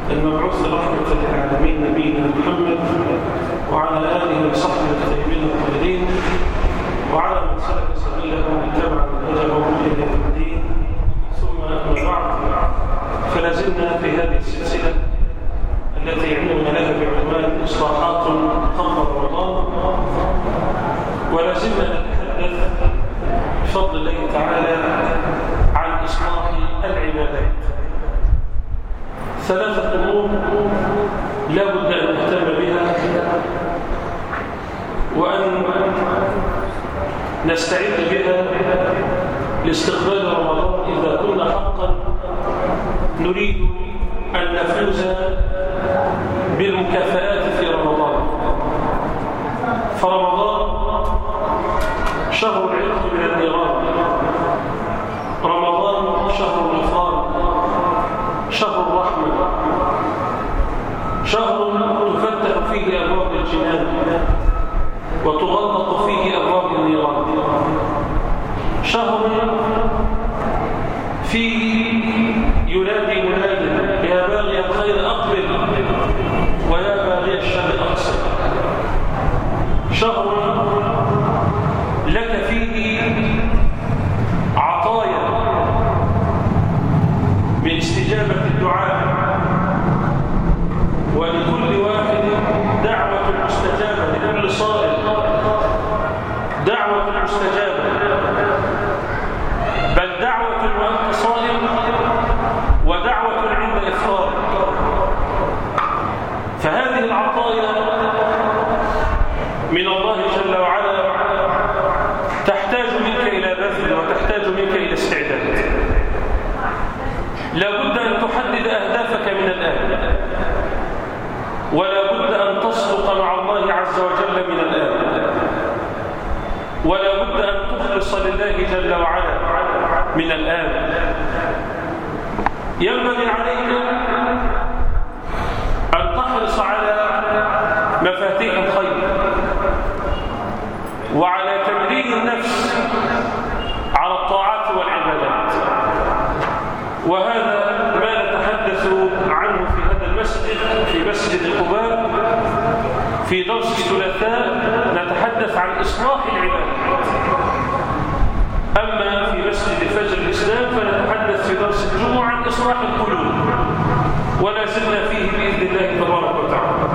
المبعوث رحمة للعالمين نبينا محمد وعلى آله وصحبه الطيبين الطاهرين وعلى من سلك سبيله واتبع منهجه إلى يوم الدين ثم أما بعد فلا زلنا في هذه السلسلة التي عنوان لها بعنوان إصلاحات قبل رمضان ولا زلنا نتحدث بفضل الله تعالى عن إصلاح العبادات ثلاثة أمور لا بد أن نهتم بها وأن نستعد بها لاستقبال رمضان إذا كنا حقا نريد أن نفوز بالمكافآت في رمضان فرمضان شهر العتق من النيران رمضان شهر الغفران شهر الرحمة شهر تفتح فيه أبواب الجنان وتغلق فيه أبواب النيران شهر فيه ينادي مناد يا باغي الخير أقبل ويا باغي الشر أقصر شهر لك فيه عطايا من استجابة الدعاء ولكل واحد دعوة مستجابة لكل صائم دعوة مستجابة بل دعوة وأنت صائم ودعوة عند إفطار فهذه العطايا من الله جل وعلا تحتاج منك إلى بذل وتحتاج منك إلى استعداد لا بد أن تحدد أهدافك من الآن ولا بد أن تصدق مع الله عز وجل من الآن ولا بد أن تخلص لله جل وعلا من الآن ينبغي عليك أن تحرص على مفاتيح الخير وعلى تمرين النفس على الطاعات والعبادات وهذا ما نتحدث عنه في هذا المسجد في مسجد قباء في درس الثلاثاء نتحدث عن إصلاح العبادات أما في مسجد فجر الإسلام فنتحدث في درس الجمعة عن إصلاح القلوب ولا زلنا فيه بإذن الله تبارك وتعالى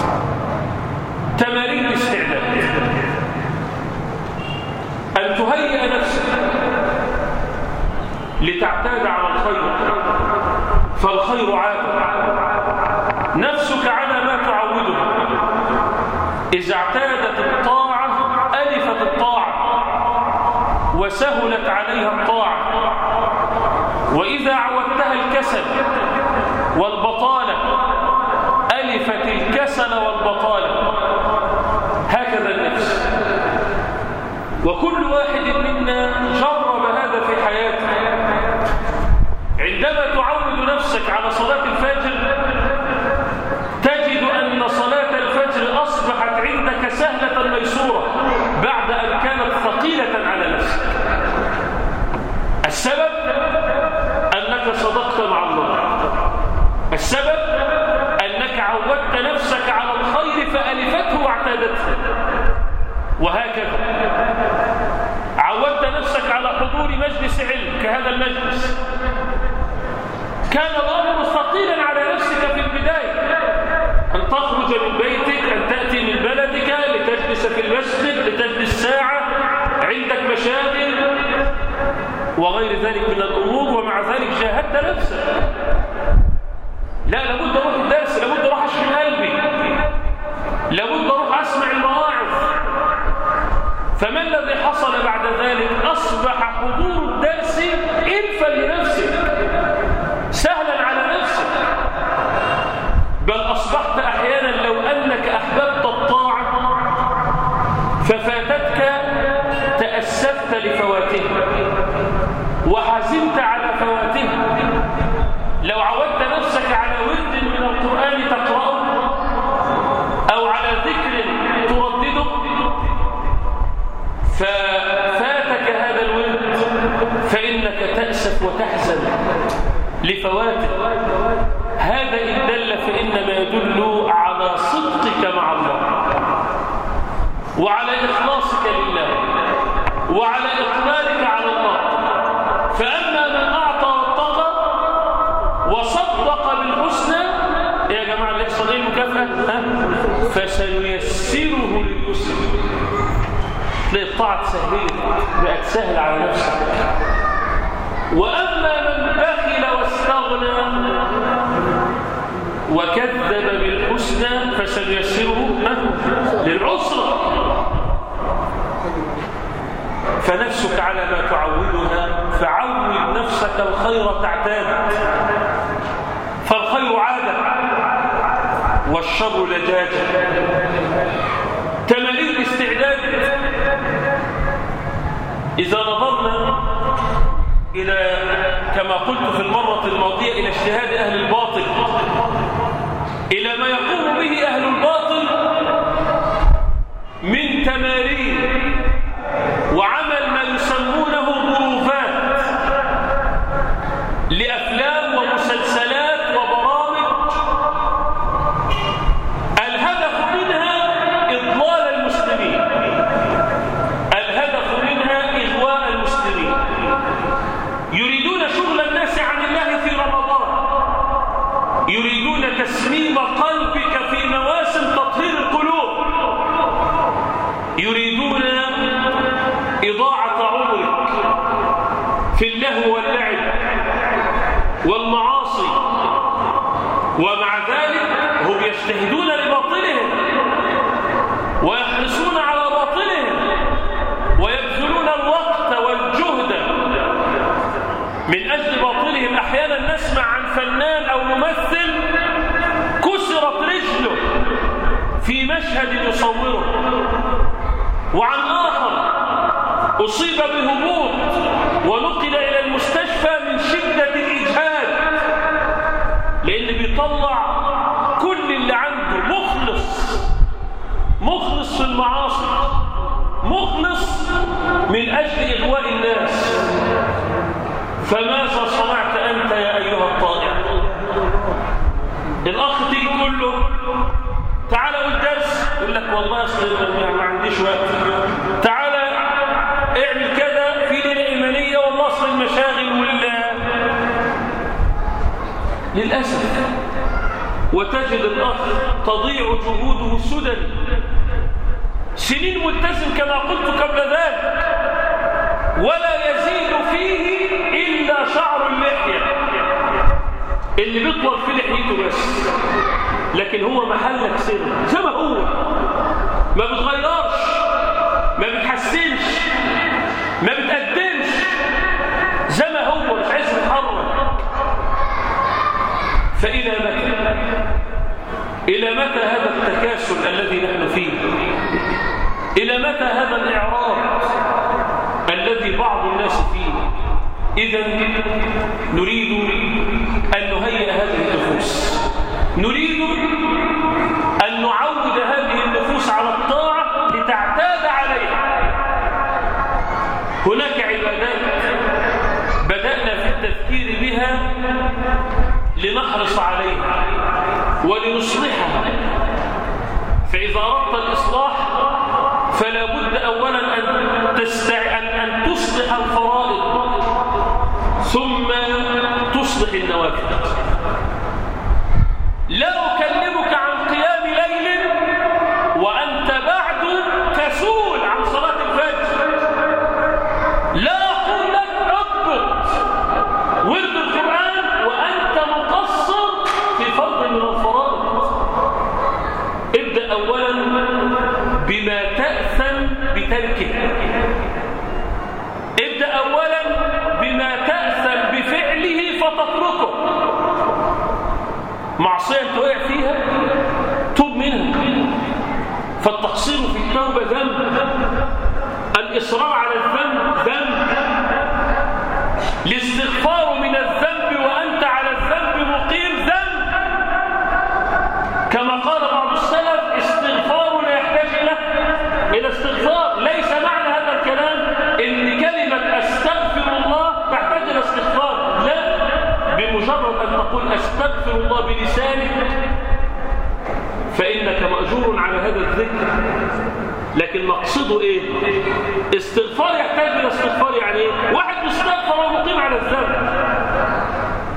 تمارين الاستعداد أن تهيئ نفسك لتعتاد على الخير فالخير عادة نفسك على ما تعودها إذا اعتادت الطاعة ألفت الطاعة وسهلت عليها الطاعة وإذا عودتها الكسل والبطالة ألفت الكسل والبطالة هكذا النفس وكل واحد منا جرب هذا في حياته عندما تعود نفسك على صلاة الفجر تجد أن صلاة الفجر أصبحت عندك سهلة ميسورة بعد أن كانت ثقيلة على نفسك السبب أنك صدقت مع الله السبب أنك عودت نفسك على الخير فألفته واعتادته وهكذا عودت نفسك على حضور مجلس علم كهذا المجلس كان الأمر ثقيلا على نفسك في البداية أن تخرج من بيتك أن تأتي من بلدك لتجلس في المسجد لتجلس ساعة عندك مشاغل وغير ذلك من الأمور ومع ذلك جاهدت نفسك لا لابد أروح الدرس لابد أروح أشحن قلبي لابد أروح أسمع المواعظ فما الذي حصل بعد ذلك أصبح حضور الدرس إنفا لنفسك سهلا على نفسك بل أصبحت أحيانا لو أنك أحببت الطاعة ففاتتك تأسفت لفواتها وحزنت على فواتها لو عودت نفسك على ورد من القرآن تقرأه أو على ذكر تردده ففاتك هذا الورد فإنك تأسف وتحزن فسنيسره لليسر تلاقي الطاعة سهلت بقت سهلة على نفسك وأما من بخل واستغنى وكذب بالحسنى فسنيسره للعسرى فنفسك على ما تعودها فعود نفسك الخير تعتاد فالخير عادة والشر لجاجة تمارين الاستعداد إذا نظرنا إلى كما قلت في المرة الماضية إلى اجتهاد أهل الباطل إلى ما يقوم به أهل الباطل من تمارين وعمل ما يسمونه بروفات لأفلام ومسلسلات وبرامج الهدف منها إضلال المسلمين الهدف منها إغواء المسلمين يريدون شغل الناس عن الله في رمضان يريدون تسميم قلبك في مواسم تطهير القلوب يريدون إضاعة عمرك في اللهو واللعب والمعاصي ومع ذلك هم يجتهدون لباطلهم ويحرصون على باطلهم ويبذلون الوقت والجهد من أجل باطلهم أحيانا نسمع عن فنان أو ممثل كسرت رجله في مشهد يصوره وعن آخر أصيب بهبوط ونقل إلى المستشفى من شدة الإجهاد لأن بيطلع كل اللي عنده مخلص مخلص في المعاصي مخلص من أجل إغواء الناس فماذا صنعت أنت يا أيها الطائع الأخ تيجي تقول له تعال قول درس يقول لك والله أصل ما عنديش وقت تعال اعمل كذا في ليلة إيمانية والله أصل المشاغل ولا للأسف وتجد الأخ تضيع جهوده سدى سنين ملتزم كما قلت قبل ذلك ولا يزيد فيه إلا شعر اللحية اللي بيطول في لحيته بس لكن هو محلك سر زي ما هو ما بتغيرش ما بتحسنش ما بتقدمش زي ما هو مش عايز يتحرك فإلى متى إلى متى هذا التكاسل الذي نحن فيه إلى متى هذا الإعراض الذي بعض الناس فيه إذا نريد أن نهيئ هذه النفوس نريد أن نعود هذه النفوس على الطاعة لتعتاد عليها هناك عبادات بدأنا في التفكير بها لنحرص عليها ولنصلحها فإذا أردت الإصلاح فلا بد أولا أن, تستع... أن... أن تصلح الفرائض ثم تصلح النوافل لا أكلمك عن قيام ليل وأنت بعد كسول عن صلاة الفجر لا أقول لك اضبط ورد القرآن وأنت مقصر في فرض من الفرائض ابدأ أولا بما تأثم بتركه ابدأ أولا بما تأثم بفعله فتتركه معصية انت واقع فيها توب منها فالتقصير في التوبة ذنب الإصرار على الذنب ذنب الاستغفار من الذنب وأنت على الذنب مقيم ذنب كما قال بعض السلف استغفار لا يحتاج إلى إلى استغفار ليس معنى هذا الكلام إن كلمة أستغفر الله تحتاج إلى استغفار لا بمجرد أن تقول أستغفر الله بلسانك فإنك مأجور على هذا الذكر لكن مقصده إيه؟ استغفار يحتاج إلى استغفار يعني إيه؟ واحد مستغفر ومقيم على الذنب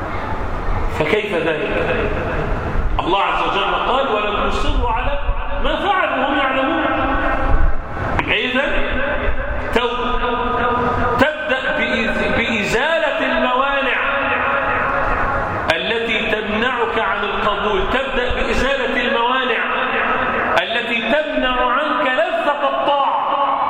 فكيف ذلك؟ الله عز وجل قال ولم يصروا على ما نقول تبدأ بإزالة الموانع التي تمنع عنك لذة الطاعة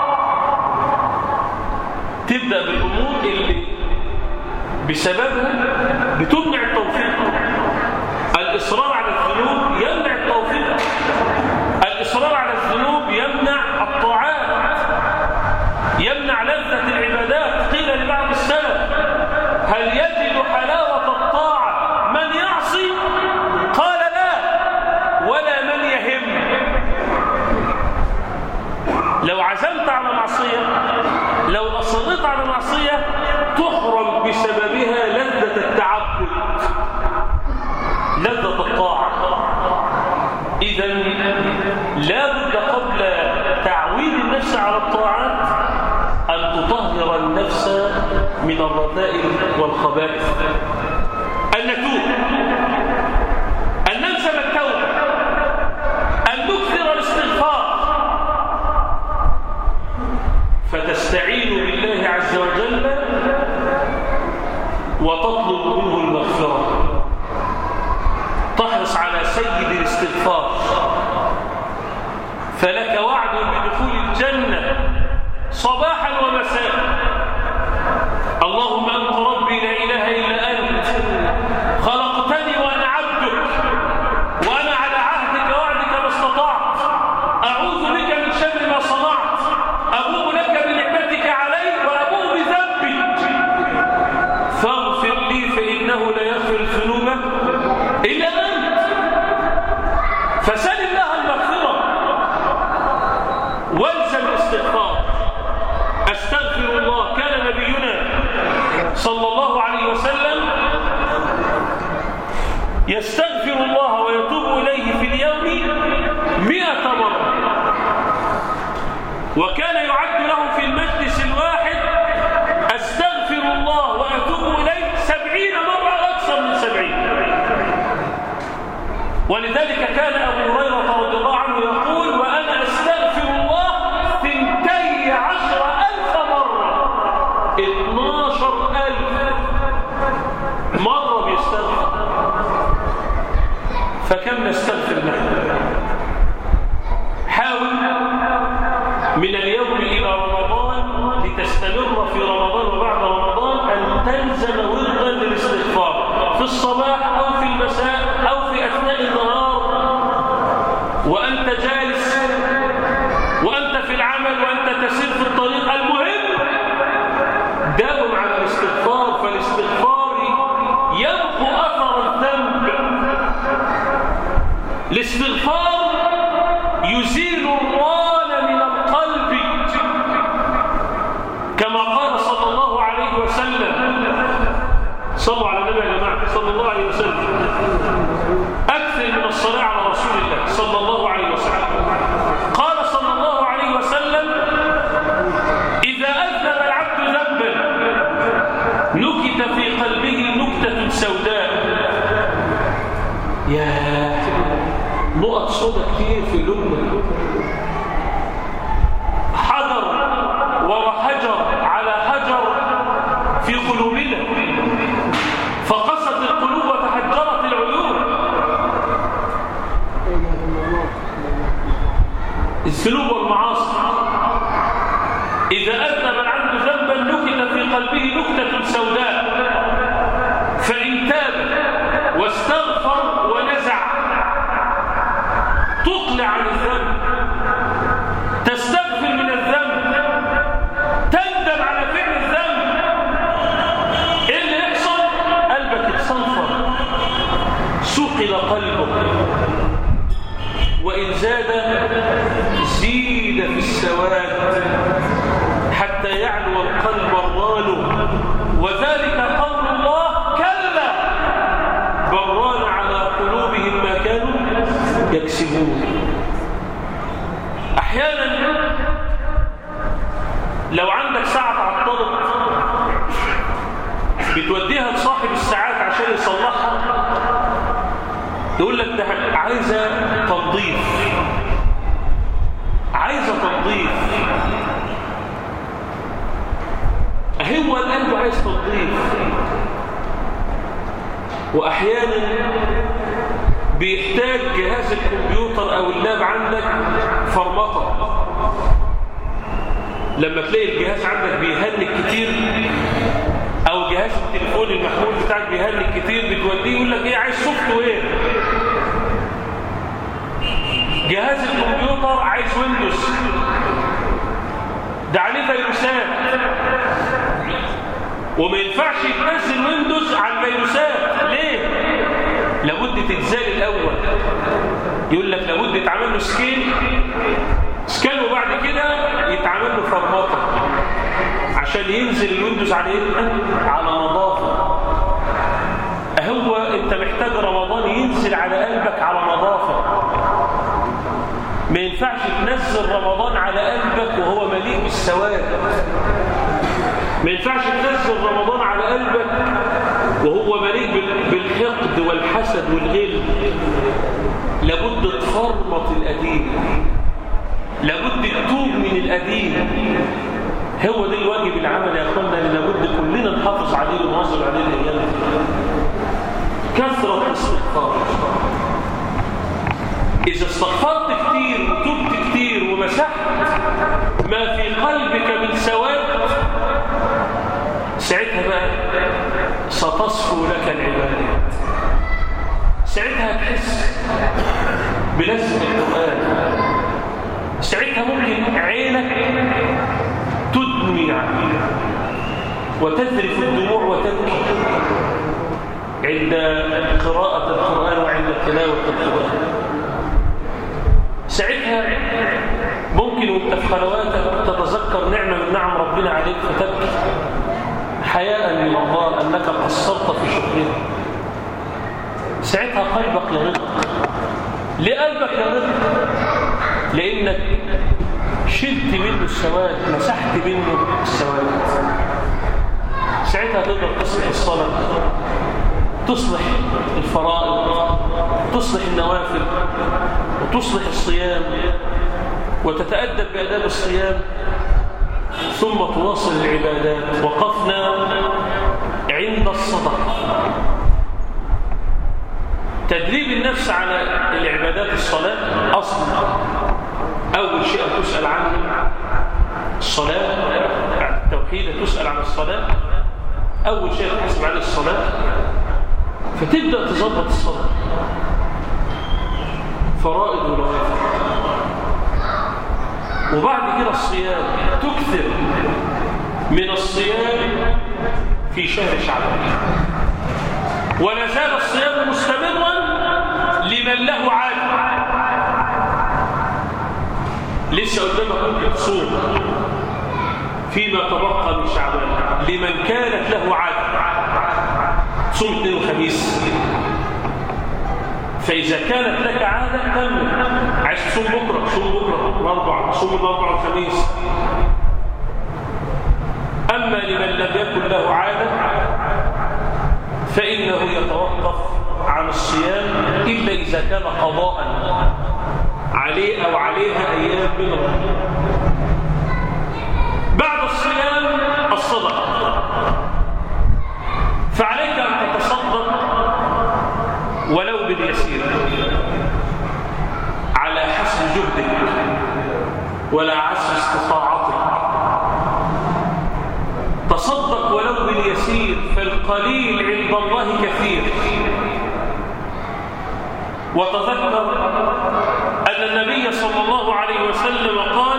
تبدأ بالأمور اللي بسببها بتمنع التوفيق الإصرار على الذنوب يمنع التوفيق الإصرار على الذنوب يمنع الطاعات يمنع لذة العبادات قيل لبعض السلف هل يجد حلاوة الطاعة من يعصي قال لا ولا من يهم لو عزمت على معصية لو أصرت على معصية تحرم بسببها لذة التعبد لذة الطاعة إذا لا بد قبل تعويد النفس على الطاعات أن تطهر النفس من الرذائل والخبائث أن نتوب أن نلزم التوبة أن نكثر الاستغفار فتستعين بالله عز وجل وتطلب منه المغفرة تحرص على سيد الاستغفار فلك وعد بدخول الجنة صباحا ومساء اللهم أنت ربي لا إله إلا أنت خلقتني وأنا عبدك وأنا على عهدك وعدك ما استطعت أعوذ بك من شر ما صنعت أبوء لك بنعمتك علي وأبوء بذنبي فاغفر لي فإنه لا يغفر الذنوب إلا أنت فسل الله المغفرة والزم الاستغفار استغفر الله كان نبينا صلى الله عليه وسلم يستغفر الله ويتوب إليه في اليوم مئة مرة وكان يعد له في المجلس الواحد أستغفر الله وأتوب إليه سبعين مرة أكثر من سبعين ولذلك كان أبو هريرة رضي الله عنه يقول وأنا أستغفر الله ثنتي عشر ألف مرة اتناشر ألف مرة بيستغفر فكم نستغفر نحن حاول من اليوم إلى رمضان لتستمر في رمضان وبعد رمضان أن تلزم وردا للاستغفار في الصباح أو في المساء أو في أثناء النهار وأنت جالس وأنت في العمل وأنت تسير في الطريق المهم داوم على الاستغفار فالاستغفار يمحو أثر الذنب الاستغفار يزيل الران من القلب كما قال صلى الله عليه وسلم صلوا على النبي يا جماعه صلى الله عليه وسلم اكثر من الصلاه على رسول الله صلى الله عليه وسلم قال صلى الله عليه وسلم اذا اذنب العبد ذنبا نكت في قلبه نكته سوداء يا نقط سوداء كتير في قلوبنا حجر ورا حجر على حجر في قلوبنا فقست القلوب وتحجرت العيون الذنوب والمعاصي إذا أذنب العبد ذنبا نكت في قلبه نكتة سوداء فإن تاب واستغفر ونزع تقلع عن الذنب تستغفر من الذنب تندم على فعل الذنب ايه اللي يحصل قلبك يتصنفر سقل قلبك وإن زاد زيد في السواد حتى يعلو القلب الران وذلك قول الله كلا بران على قلوبهم ما كانوا يكسبون احيانا لو عندك ساعه تعطلت بتوديها لصاحب الساعات عشان يصلحها يقول لك ده عايزه تنظيف عايزه تنظيف هو القلب عايز تنظيف واحيانا بيحتاج جهاز الكمبيوتر او اللاب عندك فرمطه لما تلاقي الجهاز عندك بيهنك كتير او جهاز التليفون المحمول بتاعك بيهنك كتير بتوديه يقول لك ايه عايز سوفت وير جهاز الكمبيوتر عايز ويندوز ده عليه فيروسات وما ينفعش تنزل ويندوز على الفيروسات ليه لابد تنزل الاول يقول لك لابد يتعمل له سكين سكان وبعد كده يتعمل له فرمطه عشان ينزل الويندوز على ايه على نظافه هو انت محتاج رمضان ينزل على قلبك على نظافه ما ينفعش تنزل رمضان على قلبك وهو مليء بالسواد ما ينفعش تنزل رمضان على قلبك وهو مليء بالحقد والحسد والغل لابد تفرمط القديم لابد تتوب من القديم هو ده الواجب العمل يا اخوانا اللي لابد كلنا نحافظ عليه ونواظب عليه الايام كثره الاستغفار إذا استغفرت كتير وتبت كتير ومسحت ما في قلبك من سواد ساعتها بقى ستصفو لك العبادات ساعتها تحس بلذة القرآن ساعتها ممكن عينك تدمي وتذرف الدموع وتبكي عند قراءة القرآن وعند تلاوة القرآن ساعتها ممكن وانت في خلواتك تتذكر نعمة من نعم ربنا عليك فتبكي حياء من الله أنك قصرت في شكره ساعتها قلبك يرق ليه قلبك يرق لأنك شلت منه السواد مسحت منه السواد ساعتها تقدر تصلح الصلاة تصلح الفرائض تصلح النوافل وتصلح الصيام وتتأدب بأداب الصيام ثم تواصل العبادات وقفنا عند الصدقة تدريب النفس على العبادات الصلاة أصلا أول شيء تسأل عنه الصلاة بعد التوحيد تسأل عن الصلاة أول شيء تحسب عليه الصلاة فتبدأ تظبط الصلاة فرائض ونوافل وبعد كده الصيام تكثر من الصيام في شهر شعبان ولا زال الصيام مستمرا لمن له عادة لسه قدامك ممكن تصوم فيما تبقى من شعبان لمن كانت له عادة صوم اثنين وخميس فإذا كانت لك عادة كمل عايز تصوم بكرة صوم بكرة الأربع صوم الأربع والخميس أما لمن لم يكن له عادة فإنه يتوقف عن الصيام إلا إذا كان قضاء عليه أو عليها أيام من رمضان بعد الصيام الصدقة فعليك أن تتصدق ولو باليسير على حسب جهدك ولا حسب استطاعتك تصدق ولو باليسير فالقليل عند الله كثير وتذكر أن النبي صلى الله عليه وسلم قال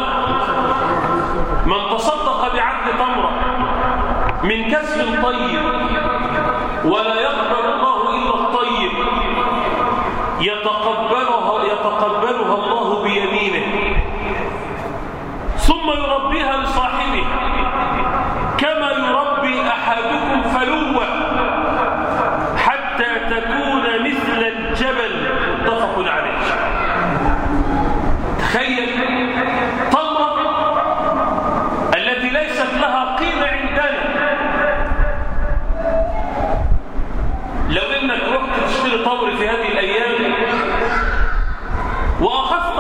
من تصدق بعد تمرة من كسب طيب ولا يقبل الله إلا الطيب يتقبلها, يتقبلها الله بيمينه ثم يربيها لصاحبه كما يربي أحدكم فلوة حتى تكون مثل الجبل متفق عليه تخيل تمرة التي ليست لها قيمة عندنا لو انك رحت تشتري تمر في هذه الايام واخذت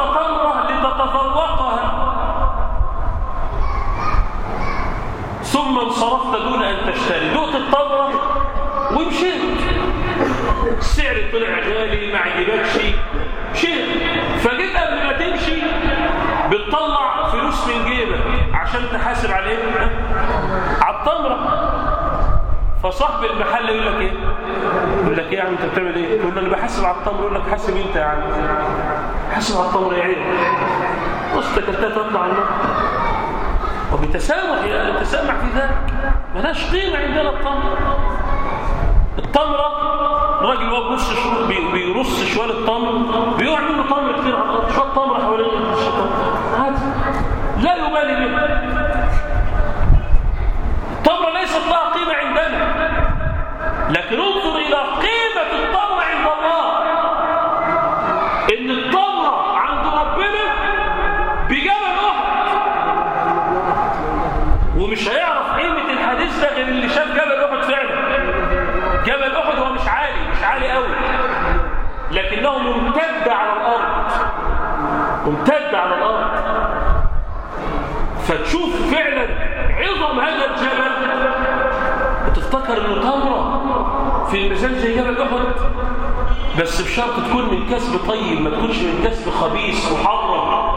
التمرة فصاحب المحل يقول لك ايه يقول لك ايه يا عم انت بتعمل ايه يقول له انا بحاسب على التمر يقول لك حاسب انت يا عم حاسب على التمر يا عين وسط كلتها تطلع على النار وبتسامح يتسامح في ذلك ملاش قيمة عندنا التمر التمرة الراجل هو بيرص شو... بي- بيرص شوال التمر بيقع منه تمر كتير على الارض شويه تمر حوالين الشيطان عادي لا يبالي به التمرة ليست لها قيمة عندنا لكن انظر إلى قيمة التمرة عند الله إن التمرة عند ربنا بجبل أحد ومش هيعرف قيمة الحديث ده غير اللي شاف جبل أحد فعلا جبل أحد هو مش عالي مش عالي قوي لكنه ممتد على الأرض ممتد على الأرض فتشوف فعلا عظم هذا الجبل وتفتكر انه تمره في الميزان زي جبل احد بس بشرط تكون من كسب طيب ما تكونش من كسب خبيث محرم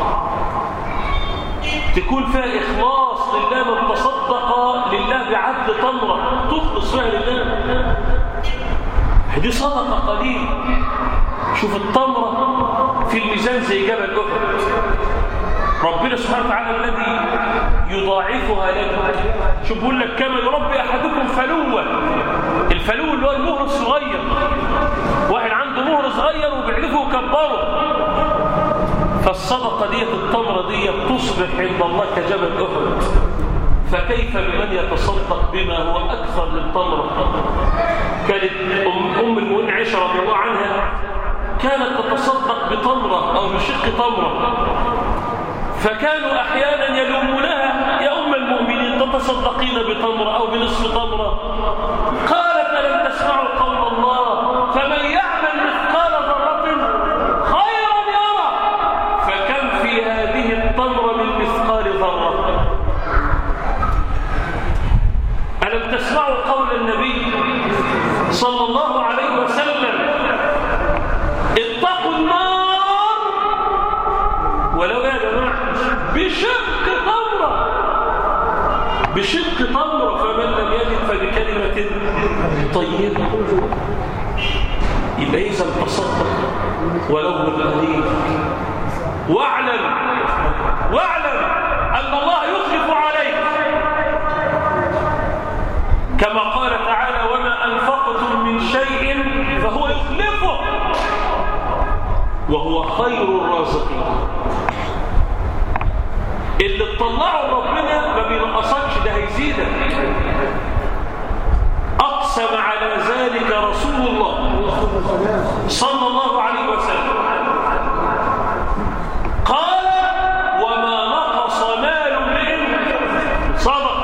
تكون فيها اخلاص لله من تصدق لله بعدل تمره تخلص فيها لله دي صدقه قليل شوف التمره في الميزان زي جبل احد ربنا سبحانه وتعالى الذي يضاعفها لك شوف بيقول لك كما يربي احدكم فلوا الفلو اللي هو المهر الصغير واحد عنده مهر صغير وبيحلفه وكبره فالصدقه ديت التمره دي تصبح عند الله كجبل احد فكيف بمن يتصدق بما هو اكثر للتمره كانت ام ام المؤمنين عائشه رضي الله عنها كانت تتصدق بتمره او بشق تمره فكانوا احيانا يلومونها يا ام المؤمنين تتصدقين بتمره او بنصف تمره قالت الم تسمعوا قول الله فمن يعمل مثقال ذره خيرا يرى فكم في هذه التمره من مثقال ذره الم تسمعوا قول النبي صلى الله عليه وسلم اتقوا النار ولو يا جماعه بشق تمره بشق تمره فمن لم يجد فبكلمه طيبه يبقى اذا تصدق ولو بالقليل واعلم واعلم ان الله يخلف عليك كما قال تعالى وما انفقتم من شيء فهو يخلفه وهو خير الرازقين اللي تطلعه ربنا ما بينقصكش ده هيزيدك اقسم على ذلك رسول الله صلى الله عليه وسلم قال وما نقص مال امرئ صدق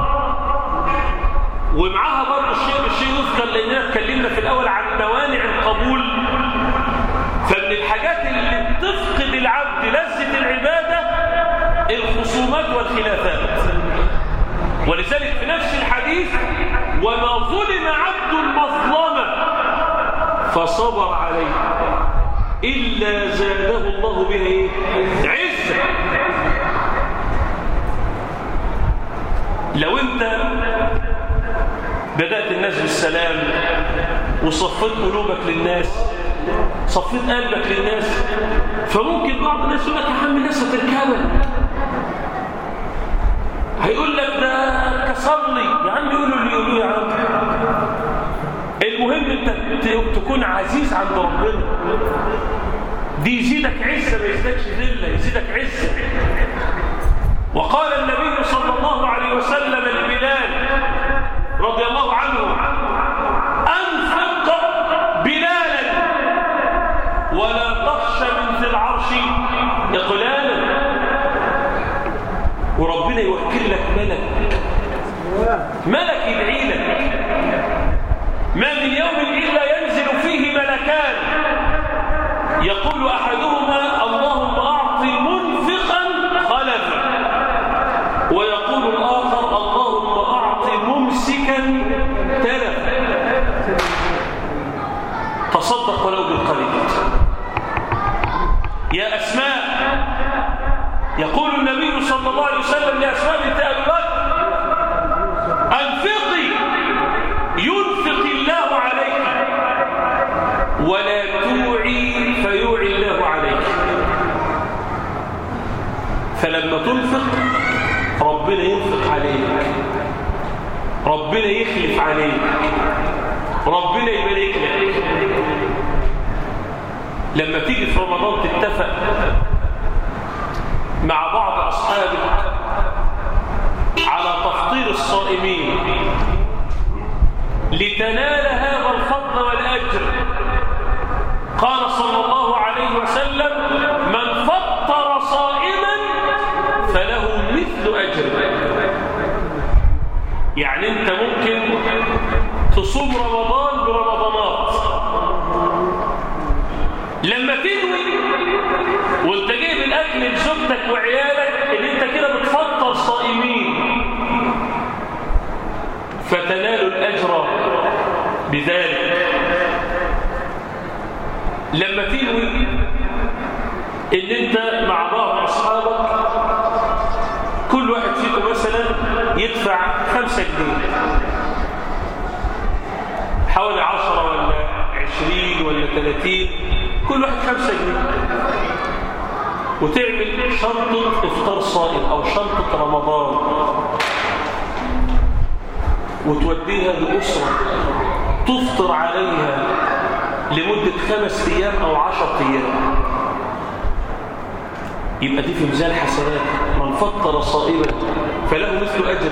ومعاها برضه الشيء الشيء يذكر لاننا اتكلمنا في الاول عن موانع القبول فمن الحاجات اللي بتفقد العبد لذة العبادة الخصومات والخلافات ولذلك في نفس الحديث وما ظلم عبد المظلمة فصبر عليه إلا زاده الله بها إيه؟ عزة لو أنت بدأت الناس بالسلام وصفت قلوبك للناس صفيت قلبك للناس فممكن بعض الناس يقول لك يا عم الناس هتركبك هيقول لك ده كسر لي يا عم يقولوا اللي يقولوه يا عم المهم انت تكون عزيز عند ربنا دي يزيدك عزه ما يزيدكش ذله يزيدك عزه وقال النبي صلى الله عليه وسلم لبلال رضي الله عنه انفق بلالا ولا تخشى من ذي العرش إقلالا وربنا يوكل لك ملك ملك يدعي لك ما من يوم إلا ينزل فيه ملكان يقول أحدهما اللهم أعط منفقا خلفا ويقول الآخر اللهم أعط ممسكا تلفا تصدق ولو بالقليل يا أسماء يقول النبي صلى الله عليه وسلم لأسماء بنت أبي بكر أنفقي ينفق الله عليك ولا توعي فيوعي الله عليك فلما تنفق ربنا ينفق عليك ربنا يخلف عليك ربنا يبارك لك لما تيجي في رمضان تتفق مع بعض أصحابك على تفطير الصائمين لتنال هذا الفضل والأجر قال صلى الله عليه وسلم من فطر صائما فله مثل أجر يعني أنت ممكن تصوم رمضان برمضانات لما تنوي وانت جايب الاكل لزوجتك وعيالك ان انت كده بتفطر صائمين فتنال الاجر بذلك لما تنوي ان انت مع بعض اصحابك كل واحد فيكم مثلا يدفع خمسة جنيه حوالي عشرة ولا عشرين ولا ثلاثين كل واحد خمسة جنيه وتعمل شنطة افطار صائم او شنطة رمضان وتوديها لأسرة تفطر عليها لمدة خمس أيام أو عشر أيام يبقى دي في ميزان حسنات من فطر صائما فله مثل أجر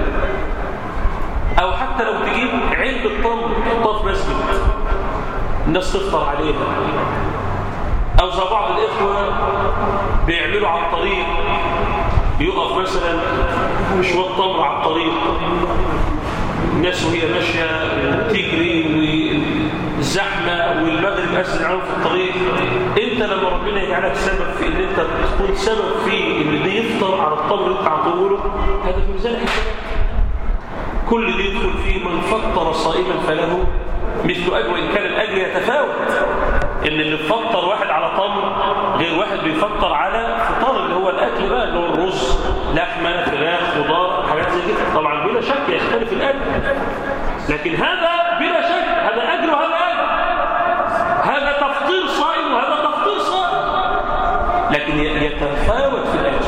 أو حتى لو تجيب علبة تمر تحطها في مسجد الناس تفطر عليها أو زي بعض الإخوة بيعملوا على الطريق يقف مثلا شوية تمر على الطريق الناس وهي ماشية تجري والزحمة والمغرب أسرع عنهم في الطريق انت لما ربنا يجعلك سبب في ان انت تكون سبب في ان ده يفطر على التمر اللي انت عطوله هذا في ميزان حسنات كل اللي يدخل فيه من فطر صائما فله مثل أجر وإن كان الأجر يتفاوت إن اللي بفطر واحد على تمر غير واحد بيفطر على فطار اللي هو الأكل بقى اللي هو الرز لحمة فراخ خضار حاجات زي كده طبعا بلا شك يختلف الأجر لكن هذا بلا شك هذا أجر وهذا أجر هذا تفطير صائم وهذا تفطير صائم لكن يتفاوت في الأجر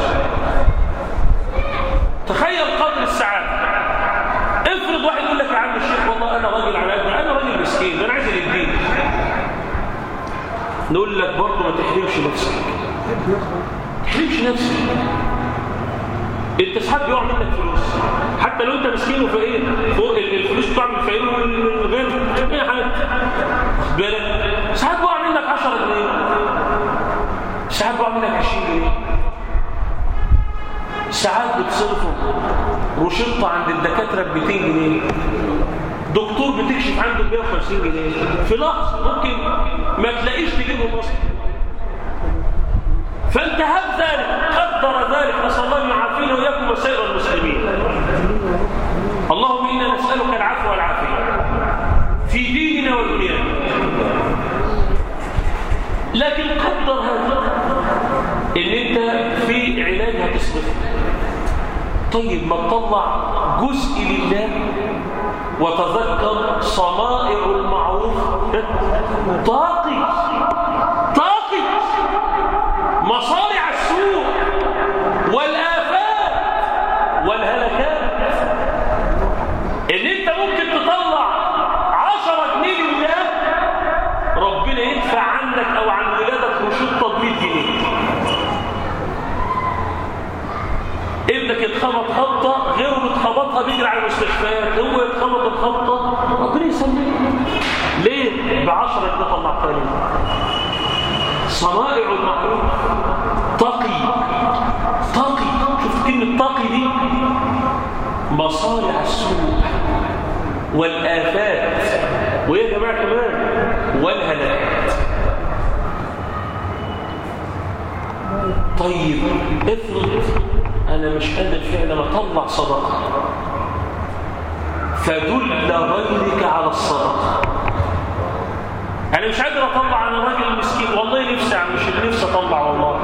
تخيل قدر السعادة افرض واحد يقول لك يا عم الشيخ والله انا راجل على قد انا راجل مسكين انا عايز الدين نقول لك برضه ما تحرمش نفسك ما تحرمش نفسك انت ساعات بيقع منك فلوس حتى لو انت مسكين وفقير فوق الفلوس بتوع من الفقير والغني ايه حاجه بالك ساعات بيقع منك 10 جنيه ساعات بيقع منك 20 جنيه ساعات بتصرفوا روشته عند الدكاتره ب 200 جنيه دكتور بتكشف عنده ب 150 جنيه في لحظه ممكن ما تلاقيش تجيبهم اصلا فانت هب ذلك قدر ذلك نسال الله ان يعافينا واياكم وسائر المسلمين اللهم انا نسالك العفو والعافيه في ديننا ودنيانا لكن قدر هذا ان انت في علاج هتصرفه طيب ما تطلع جزء لله وتذكر صنائع المعروف طاقي طاقي مصارع السوء والآفات والهلكات ان انت ممكن تطلع عشرة جنيه لله ربنا يدفع عنك او عن ولادك روشته ب 100 جنيه ابنك يتخبط خبطه غيره بيتخبطها بيجري على المستشفيات هو يتخبط الخبطه ربنا يسلمك ليه ب 10 جنيه طلعتها ليه صنائع المعروف تقي تقي شوف كلمه تقي دي مصارع السوء والآفات ويا جماعه كمان والهلاكات طيب افرض انا مش قادر فعلا اطلع صدقه فدل غيرك على الصدقه انا مش قادر اطلع انا راجل مسكين والله نفسي مش نفسي اطلع والله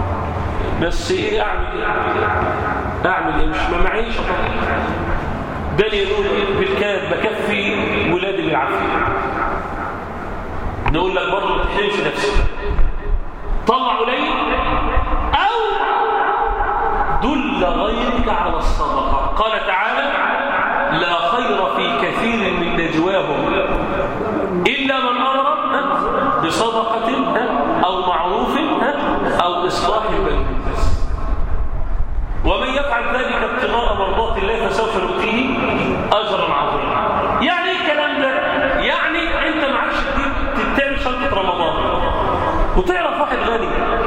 بس ايه اعمل ايه اعمل ايه مش ما معيش اطلع ده يقول بالكاد بكفي ولادي بالعافيه نقول لك برضه ما تحرمش نفسك طلع قليل او دل غيرك على الصدقه قال تعالى لا خير في كثير من نجواهم الا من امر بصدقه او معروف او اصلاح بين الناس ومن يفعل ذلك ابتغاء مرضات الله فسوف نؤتيه اجرا عظيما يعني ايه الكلام ده يعني انت معكش تعمل شنطه رمضان وتعرف واحد غني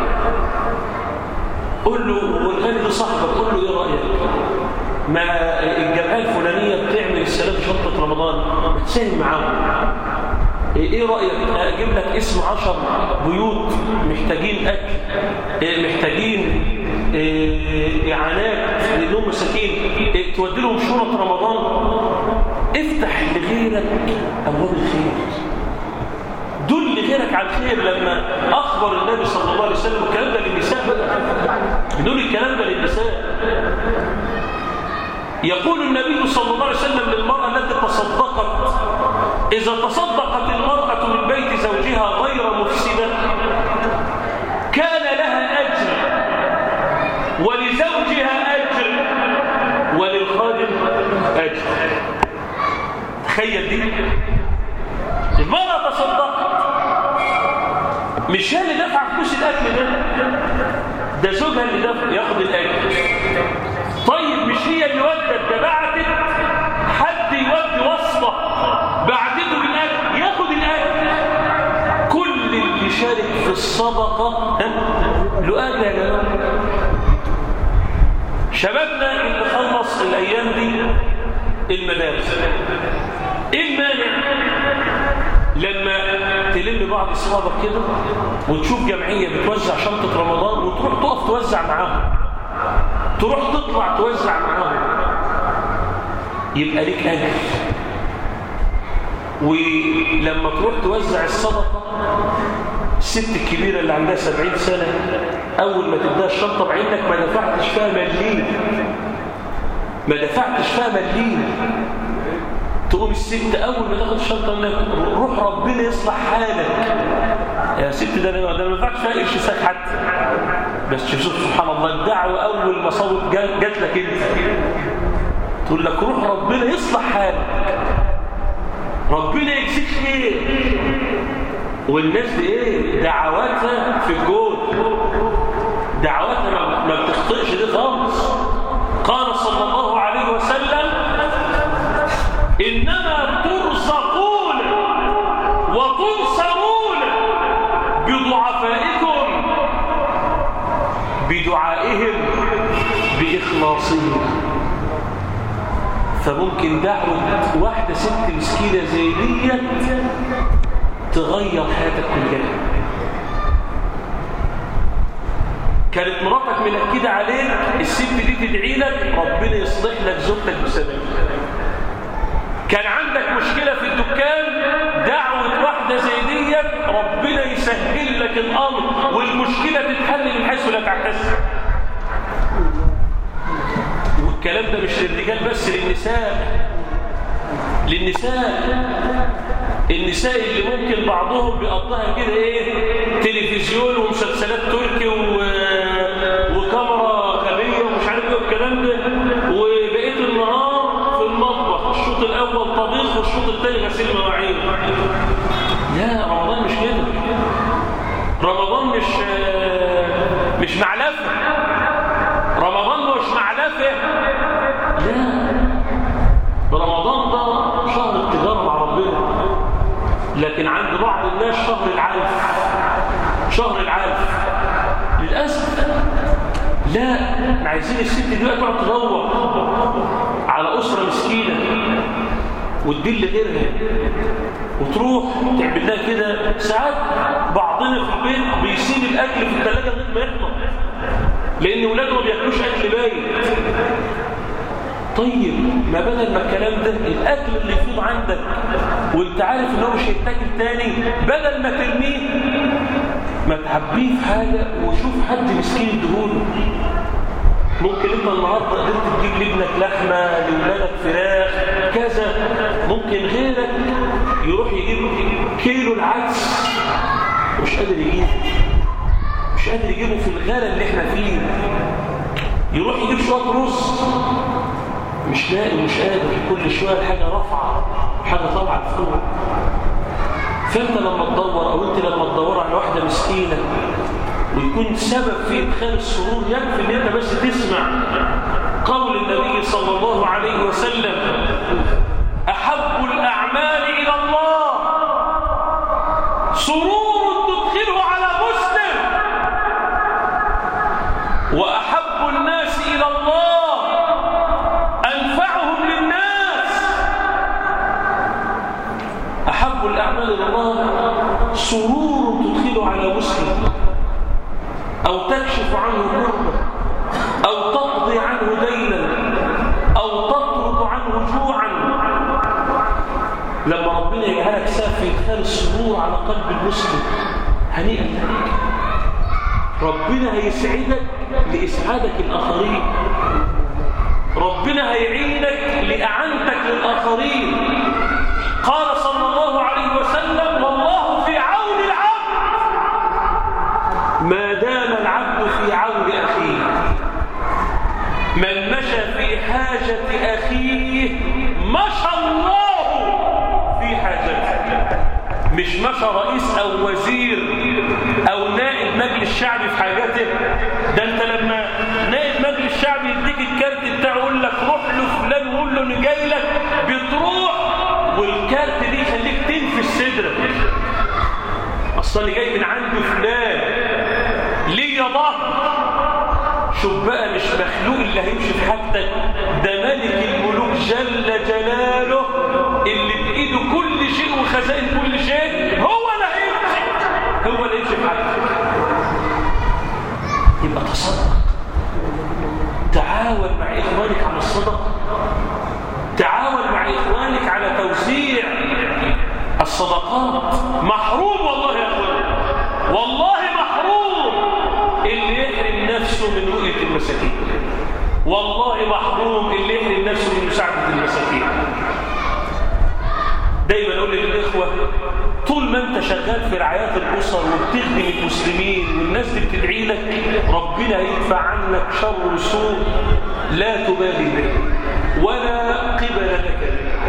قول له والغني ده صاحبك قول له ايه رايك ما الجمعيه الفلانيه بتعمل السنه دي شنطه رمضان بتساهم معاهم ايه رأيك اجيب لك اسم عشر بيوت محتاجين اكل محتاجين اعانات لهم مساكين تودي لهم شنط رمضان افتح لغيرك ابواب الخير دل غيرك على الخير لما اخبر النبي صلى الله عليه وسلم الكلام ده للنساء بنقول الكلام ده للنساء يقول النبي صلى الله عليه وسلم للمرأة التي تصدقت إذا تصدقت المرأة من بيت زوجها غير مفسدة كان لها أجر ولزوجها أجر وللخادم أجر تخيل دي المرأة تصدقت مش هي اللي دفع فلوس الأكل ده ده زوجها اللي دفع ياخد الأجر طيب مش هي اللي ودت ده بعتت حد يودي وصفة بعتته بالأكل ياخد الأكل كل اللي شارك في الصدقة له أجر يا جماعة شبابنا اللي خلص الأيام دي المدارس ايه المانع لما تلم بعض اصحابك كده وتشوف جمعية بتوزع شنطة رمضان وتروح تقف توزع معاهم تروح تطلع توزع معاهم يبقى ليك أجر ولما تروح توزع الصدقة الست الكبيرة اللي عندها سبعين سنة أول ما تبدأ الشنطة بعينك ما دفعتش فيها مليم ما دفعتش فيها مليم تقوم الست أول ما تاخد الشنطة منك روح ربنا يصلح حالك يا ست ده أنا ما دفعتش فيها قرش ساك حتى بس شوف سبحان الله الدعوة أول ما صوت جات لك أنت تقول لك روح ربنا يصلح حالك ربنا يجزيك خير والناس دي ايه دعواتها في الجول دعواتها ما بتخطئش دي خالص قال صلى الله عليه وسلم انما ترزقون وتنصرون بضعفائكم بدعائهم باخلاصهم فممكن دعوة واحدة ست مسكينة زي ديت تغير حياتك كلها كانت مراتك منكدة عليك الست دي تدعي لك ربنا يصلح لك زوجتك بسبب كان عندك مشكلة في الدكان دعوة واحدة زي ديت ربنا يسهل لك الأمر والمشكلة تتحل من حيث لا تحتسب والكلام ده مش للرجال بس للنساء للنساء النساء اللي ممكن بعضهم بيقضيها كده ايه تلفزيون ومسلسلات تركي و... وكاميرا غبيه ومش عارف ايه والكلام ده وبقيه النهار في المطبخ الشوط الاول طبيخ والشوط الثاني غسيل مواعين لا رمضان مش كده رمضان مش مش معلفه رمضان مش معلفه لا رمضان ده شهر التجاره مع ربنا لكن عند بعض الناس شهر العلف شهر العلف للأسف لا احنا عايزين الست دي بقى تقعد تدور على أسرة مسكينة وتدل غيرها وتروح تعمل لها كده ساعات بعضنا في البيت بيسيب الأكل في الثلاجة غير ما يحمر لأن ولاده ما بياكلوش أكل بايت طيب ما بدل ما الكلام ده الاكل اللي يفيض عندك وانت عارف ان هو مش هيتاكل تاني بدل ما ترميه ما تحبيه في حاجه وشوف حد مسكين اديهوله ممكن انت النهارده قدرت تجيب لابنك لحمه لاولادك فراخ كذا ممكن غيرك يروح يجيب كيلو العدس مش قادر يجيبه مش قادر يجيبه في الغلا اللي احنا فيه يروح يجيب شويه رز مش لاقي مش قادر كل شويه حاجه رافعه حاجه طالعه لفوق فانت لما تدور او انت لما تدور على واحده مسكينه ويكون سبب في ادخال السرور يكفي ان انت بس تسمع قول النبي صلى الله عليه وسلم احب الاعمال الى الله سرور تدخله على مسلم واحب الناس الى الله انفعهم للناس احب الاعمال الى الله سرور تدخله على مسلم أو تكشف عنه كربة أو تقضي عنه دينا أو تطرد عنه جوعا لما ربنا يجعلك سبب في إدخال السرور على قلب المسلم هنيئا لك ربنا هيسعدك لإسعادك الآخرين ربنا هيعينك لإعانتك للآخرين قال صلى الله عليه وسلم والله في عون العبد ما دام العبد في عون أخيه من مشى في حاجة أخيه مشى الله في حاجته مش مشى رئيس أو وزير أو نائب مجلس شعبي في حاجته ده أنت لما نائب مجلس شعبي يديك الكارت بتاعه يقول لك روح له فلان وقول له إن جاي لك بتروح والكارت دي يخليك تنفس صدرك أصلا اللي جاي من عنده فلان ليه يا ظهر شوف بقى مش مخلوق اللي هيمشي في حاجتك ده ملك الملوك جل جلاله اللي بإيده كل شيء وخزائن كل شيء هو اللي هيمشي هو اللي يمشي في حاجتك يبقى تصدق تعاون مع إخوانك على الصدقة تعاون مع إخوانك على توزيع الصدقات محروم والله يا أخوان والله محروم اللي يحرم نفسه من رؤية المساكين والله محروم اللي يحرم نفسه من مساعدة المساكين دايما اقول للاخوه طول ما انت شغال في رعايات الاسر وبتخدم المسلمين والناس دي بتدعي لك ربنا يدفع عنك شر سوء لا تبالي به ولا قبل لك به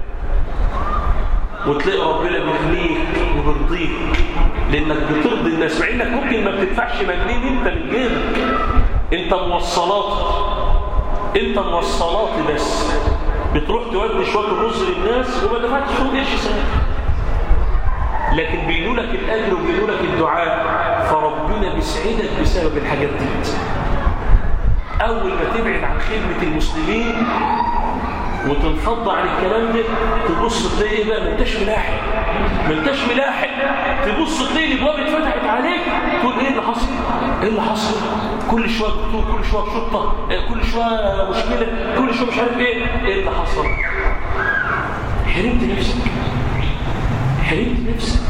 وتلاقي ربنا بيغنيك وبيرضيك لانك بترضي الناس مع انك ممكن ما بتدفعش مجنين انت من جيبك انت موصلات انت موصلات بس بتروح تودي شويه الرز للناس وما دفعتش فيهم قرش سنه لكن بيقولوا لك الاجر وبيقولوا لك الدعاء فربنا بيسعدك بسبب الحاجات دي اول ما تبعد عن خدمه المسلمين وتنفض عن الكلام ده تبص تلاقي ايه بقى ما انتش ملاحق ما انتش ملاحق تبص تلاقي الابواب اتفتحت عليك تقول ايه اللي حصل ايه اللي حصل كل شويه دكتور كل شويه شطه كل شويه مشكله كل شويه مش عارف ايه ايه اللي حصل حرمت نفسك حرمت نفسك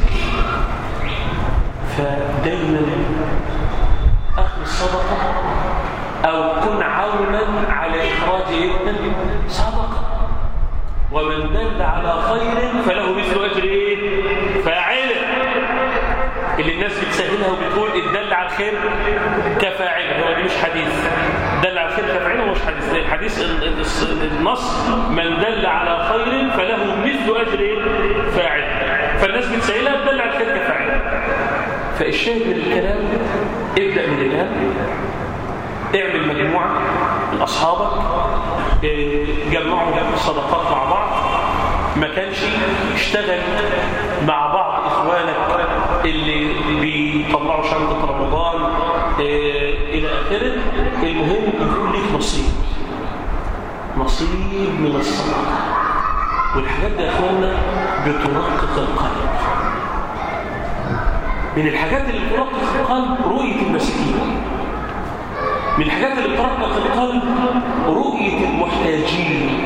فدايما اخذ الصدقه او كن عونا على اخراج ابن صدقه ومن دل على خير فله مثل اجر ايه فاعله اللي الناس بتسهلها وبتقول الدل على الخير كفاعله هو دي مش حديث دل على الخير كفاعله مش حديث الحديث النص من دل على خير فله مثل اجر ايه فاعله فالناس بتسهلها تدل على الخير كفاعله فالشاهد من الكلام ابدا من الان اعمل مجموعه من اصحابك جمعوا صدقات مع بعض ما كانش اشتغل مع بعض اخوانك اللي بيطلعوا شنطه رمضان اه الى اخره المهم يكون ليك نصيب نصيب من الصدقه والحاجات دي يا اخواننا بتنقق القلب من الحاجات اللي بتنقق القلب رؤيه المساكين من الحاجات اللي بترقق القلب رؤية المحتاجين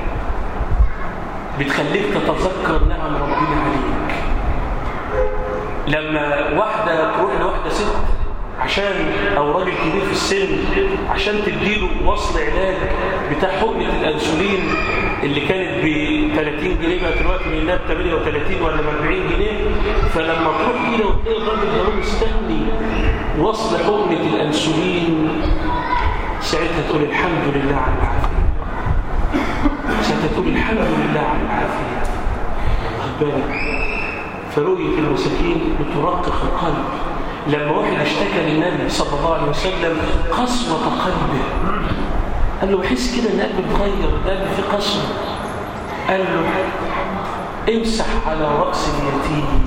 بتخليك تتذكر نعم ربنا عليك لما واحدة تروح لواحدة ست عشان او راجل كبير في السن عشان تديله وصل علاج بتاع حقنه الانسولين اللي كانت ب 30 جنيه بقى دلوقتي من ب 38 ولا ب 40 جنيه فلما تروح كده وتلاقي الراجل ده مستني وصل حقنه الانسولين ساعتها تقول الحمد لله على العافيه ساعتها تقول الحمد لله على العافيه خد بالك فرؤيه المساكين بترقق القلب لما واحد اشتكى للنبي صلى الله عليه وسلم قسوة قلبه قال له بحس كده ان قلبي اتغير قلبي في قسوة قال له امسح على رأس اليتيم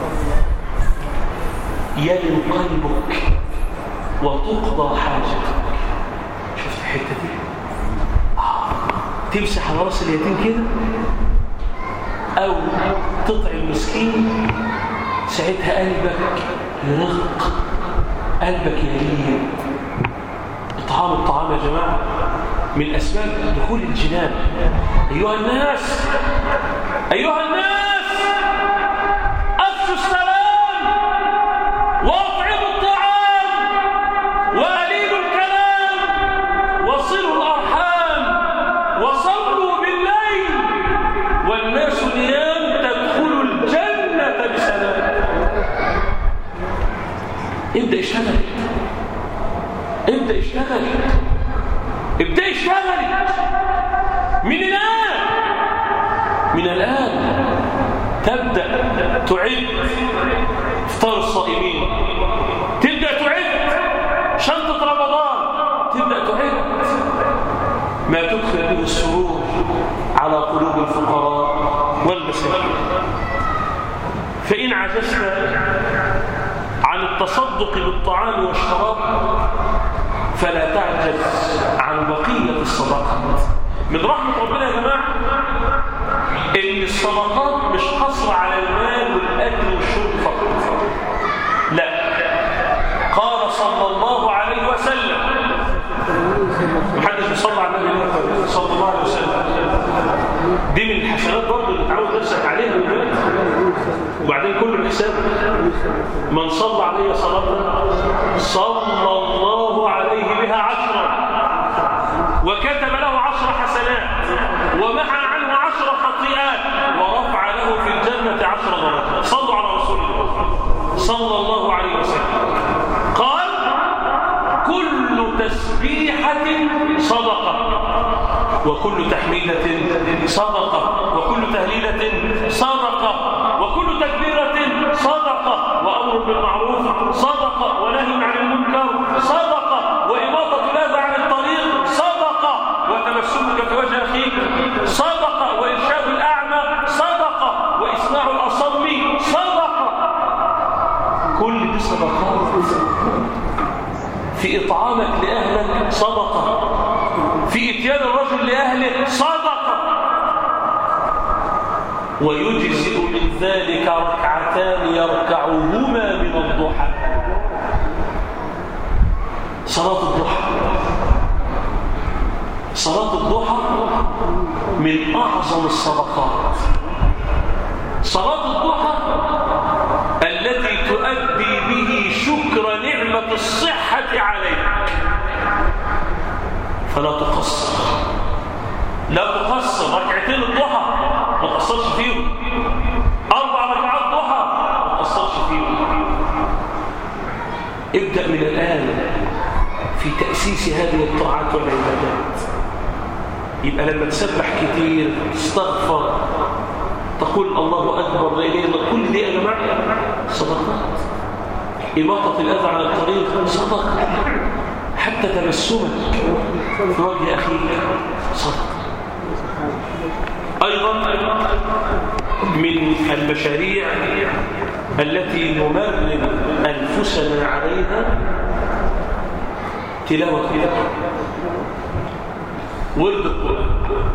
يلم قلبك وتقضى حاجتك شفت الحتة دي آه. تمسح على رأس اليتيم كده أو تطعم المسكين ساعتها قلبك يرق قلبك يلين إطعام الطعام يا جماعة من أسباب دخول الجنان أيها الناس أيها الناس أفشوا السلام وأطعموا الطعام وألينوا الكلام وصلوا الأرحام وصلوا بالليل والناس نيام تدخلوا الجنة بسلام ابدأ اشتغل ابدأ اشتغل ابدأ اشتغل من الآن من الآن تبدأ تعد افطار الصائمين تبدأ تعد شنطة رمضان تبدأ تعد ما تدخل به السرور على قلوب الفقراء والمساكين فإن عجزت عن التصدق بالطعام والشراب فلا تعجز عن بقية الصدقات من رحمة ربنا يا جماعة إن الصدقات مش قصر على المال والأكل والشرب فقط لا قال صلى الله عليه وسلم محدش بيصلى على النبي صلى الله عليه وسلم دي من الحسنات برضه اللي تعود نفسك عليها دلوقتي وبعدين كله حساب من صلى علي صلاة صلى الله عليه بها عشرا وكتب له عشر حسنات ومحى عنه عشر خطيئات ورفع له في الجنة عشر درجات صلوا على رسول الله صلى الله عليه وسلم قال كل تسبيحة صدقة وكل تحميدة صدقة وكل تهليلة صدقة وكل تكبيرة صدقة وأمر بالمعروف صدقة ونهي عن المنكر صدقة وإماطة الأذى عن الطريق صدقة وتبسمك في وجه أخيك صدقة وإرشاد الأعمى صدقة وإسماع الأصم صدقة كل دي صدقات في إطعامك لأهلك صدقة في إتيان الرجل لأهله صدقة ويجزئ من ذلك ركعتان يركعهما من الضحى صلاة الضحى صلاة الضحى من أعظم الصدقات صلاة الضحى التي تؤدي به شكر نعمة الصحة عليك فلا تقصر لا تقصر ركعتين الضحى ما تقصرش فيهم أربع ركعات ضحى ما تقصرش فيهم ابدأ من الآن في تأسيس هذه الطاعات والعبادات يبقى لما تسبح كتير تستغفر تقول الله أكبر لا إله إلا كل دي يا جماعة صدقات إماطة الأذى على الطريق صدقة حتى تبسمك في وجه أخيك صدقة أيضا من المشاريع التي نمرن أنفسنا عليها تلاوة القرآن ورد القرآن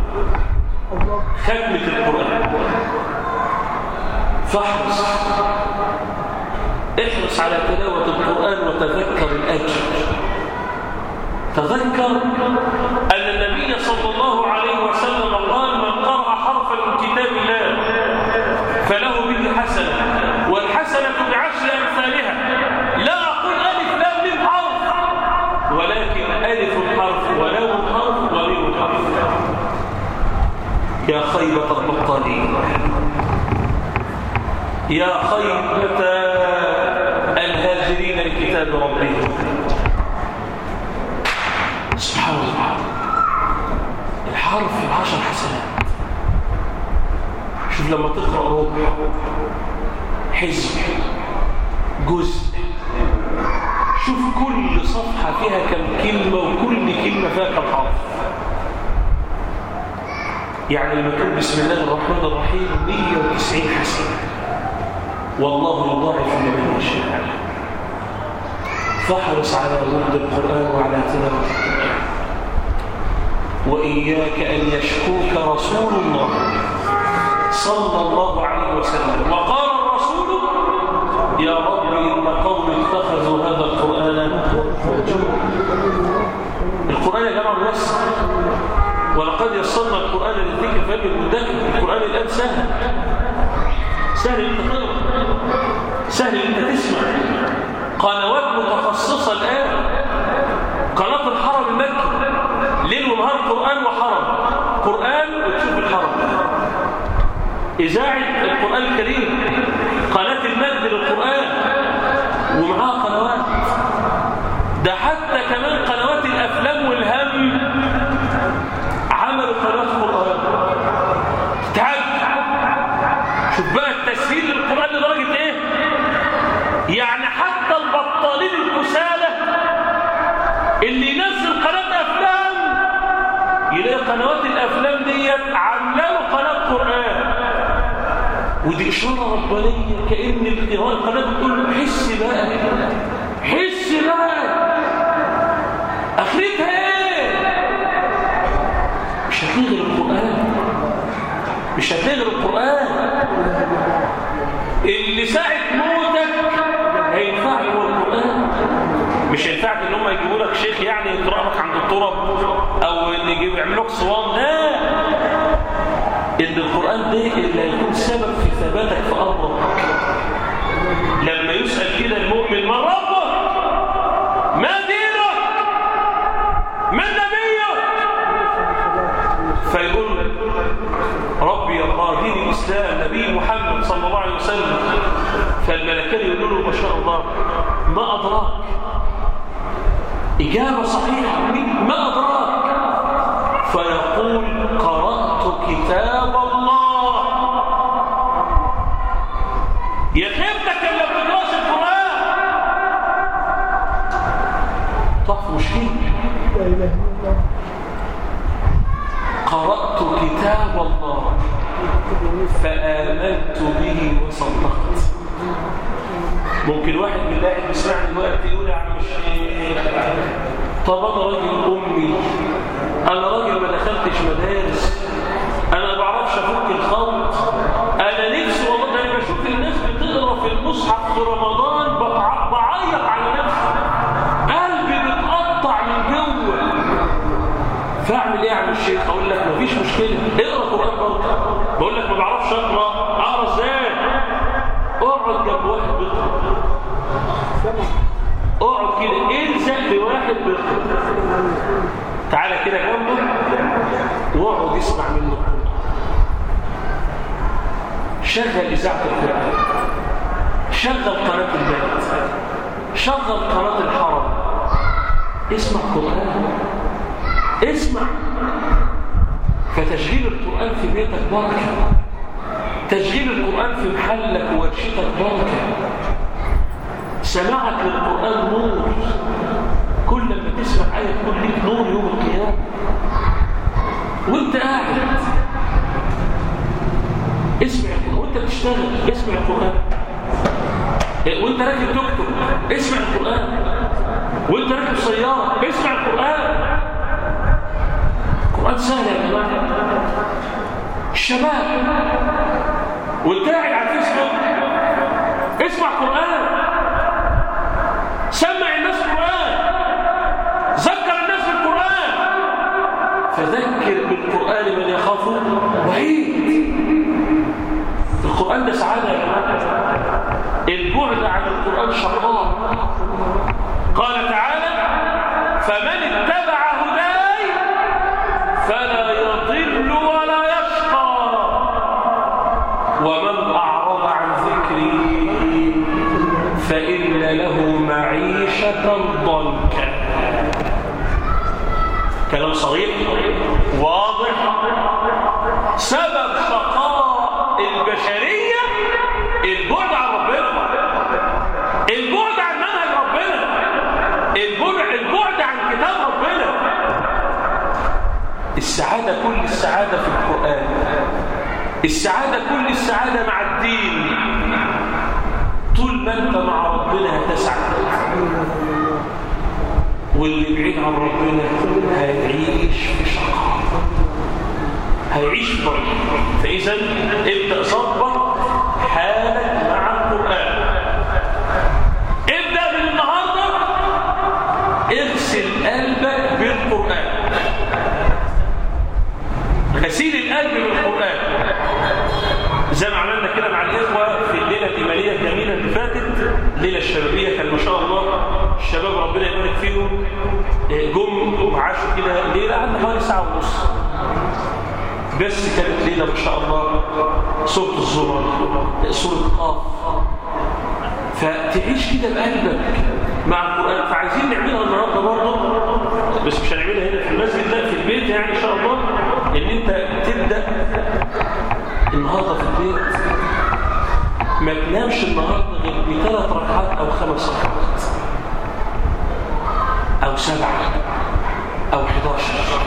ختمة القرآن فاحرص احرص على تلاوة القرآن وتذكر الأجر تذكر أن النبي صلى الله عليه وسلم قال من قرأ حرفا من كتاب الله فله به حسنة والحسنة بعشر أمثالها لا أقول ألف لام خيبة البطالين يا خيبة الهاجرين لكتاب ربهم سبحان الله الحرف عشر حسنات شوف لما تقرأ ربع حزب جزء شوف كل صفحة فيها كم كلمة وكل كلمة فيها كم حرف يعني لما تقول بسم الله الرحمن الرحيم 190 حسنة والله يضاعف لمن يشاء فاحرص على ورد القرآن وعلى تلاوة القرآن وإياك أن يشكوك رسول الله صلى الله عليه وسلم وقال الرسول يا رب إن قوم اتخذوا هذا القرآن القرآن يا جماعة موسع ولقد يسرنا القرآن للذكر فهل المدكر القرآن الآن سهل سهل انت تقرأ سهل انت تسمع قنوات متخصصة الآن قناة الحرم المكي ليل ونهار قرآن وحرم قرآن وتشوف الحرم إذاعة القرآن الكريم قناة المجد للقرآن ومعاها قنوات ده حتى كمان قنوات الأفلام والهم عملوا قنوات قرآن تعال شوف بقى التسهيل للقرآن لدرجة إيه يعني حتى البطالين الكسالى اللي ينزل قناة أفلام يلاقي قنوات الأفلام ديت عامله له قناة قرآن ودي إشارة ربانية كأن القناة بتقول له حس بقى حس بقى آخرتها إيه؟ مش هتلغي القرآن مش هتلغي القرآن اللي ساعة موتك هينفعك هو القرآن مش هينفعك ان هم يجيبوا لك شيخ يعني يقرأ لك عند الطرب او ان يجيبوا يعملوا لك صوان لا ان القرآن ده اللي هيكون سبب في ثباتك في أرضك لما يسأل كده المؤمن من ربك ما دينك من نبيك فيقول ربي الله دين الإسلام نبي محمد صلى الله عليه وسلم فالملكان يقولوا له ما شاء الله ما أدراك إجابة صحيحة ما أدراك فيقول قرأت كتاب الله يا خيبتك اللي بتدرس القرآن طف مشكلة قرأت كتاب الله فآمنت به وصدقت ممكن واحد من الله بيسمعني دلوقتي يقول يا عم الشيخ طب انا راجل امي انا راجل ما دخلتش مدارس انا ما بعرفش افك الخط انا نفسي والله ده انا بشوف الناس بتقرا في المصحف في رمضان بع- بعيط على نفسي قلبي بيتقطع من جوه فاعمل ايه يا عم الشيخ اقول لك مفيش مشكله اقرا قران برضه بقول لك ما بعرفش اقرا اقرا ازاي اقعد جنب واحد بيقرا اقعد كده الزق بواحد بيقرا تعالى كده جنبه واقعد اسمع منه القرآن. شغل اذاعه القران شغل قناه البيت شغل قناه الحرم اسمع قران اسمع فتشغيل القرآن في بيتك بركة تشغيل القرآن في محلك وورشتك بركة سماعك للقرآن نور كل ما تسمع آية تكون لك نور يوم القيامة وانت قاعد اسمع القرآن وانت بتشتغل اسمع القرآن وانت راكب تكتب اسمع القرآن وانت راكب سيارة اسمع القرآن القرآن سهل يا جماعة الشباب وانت قاعد على الفيسبوك اسمع قرآن سمع الناس قرآن ذكر الناس بالقرآن فذكر بالقرآن من يخاف وعيد القرآن ده سعادة يا جماعة البعد عن القرآن شقاء قال تعالى فمن اتبع هداي فلا يضل ولا يشقى معيشة ضنكا كلام صريح واضح سبب شقاء البشرية البعد عن ربنا البعد عن منهج ربنا البعد, البعد عن كتاب ربنا السعادة كل السعادة في القرآن السعادة كل السعادة مع الدين طول ما انت مع ربنا هتسعد واللي بعيد عن ربنا هيعيش في شقاء هيعيش في ضرب فإذا ابدأ صبر حالك مع القرآن ابدأ من النهاردة اغسل قلبك بالقرآن غسيل القلب بالقرآن زي ما عملنا كده مع الإخوة في الليلة الإيمانية الجميلة اللي فاتت الليلة الشبابية كان ما شاء الله الشباب ربنا يبارك فيهم جم وعاشوا كده ليلة قعدنا حوالي ساعة ونص بس كانت ليلة ما شاء الله سورة الزمر سورة قاف فتعيش كده بقلبك مع القرآن فعايزين نعملها النهارده برضه بس مش هنعملها هنا في المسجد لا في البيت يعني ان شاء الله ان انت تبدا النهارده في البيت ما تنامش النهارده غير بثلاث ركعات او خمس ركعات او سبعه او 11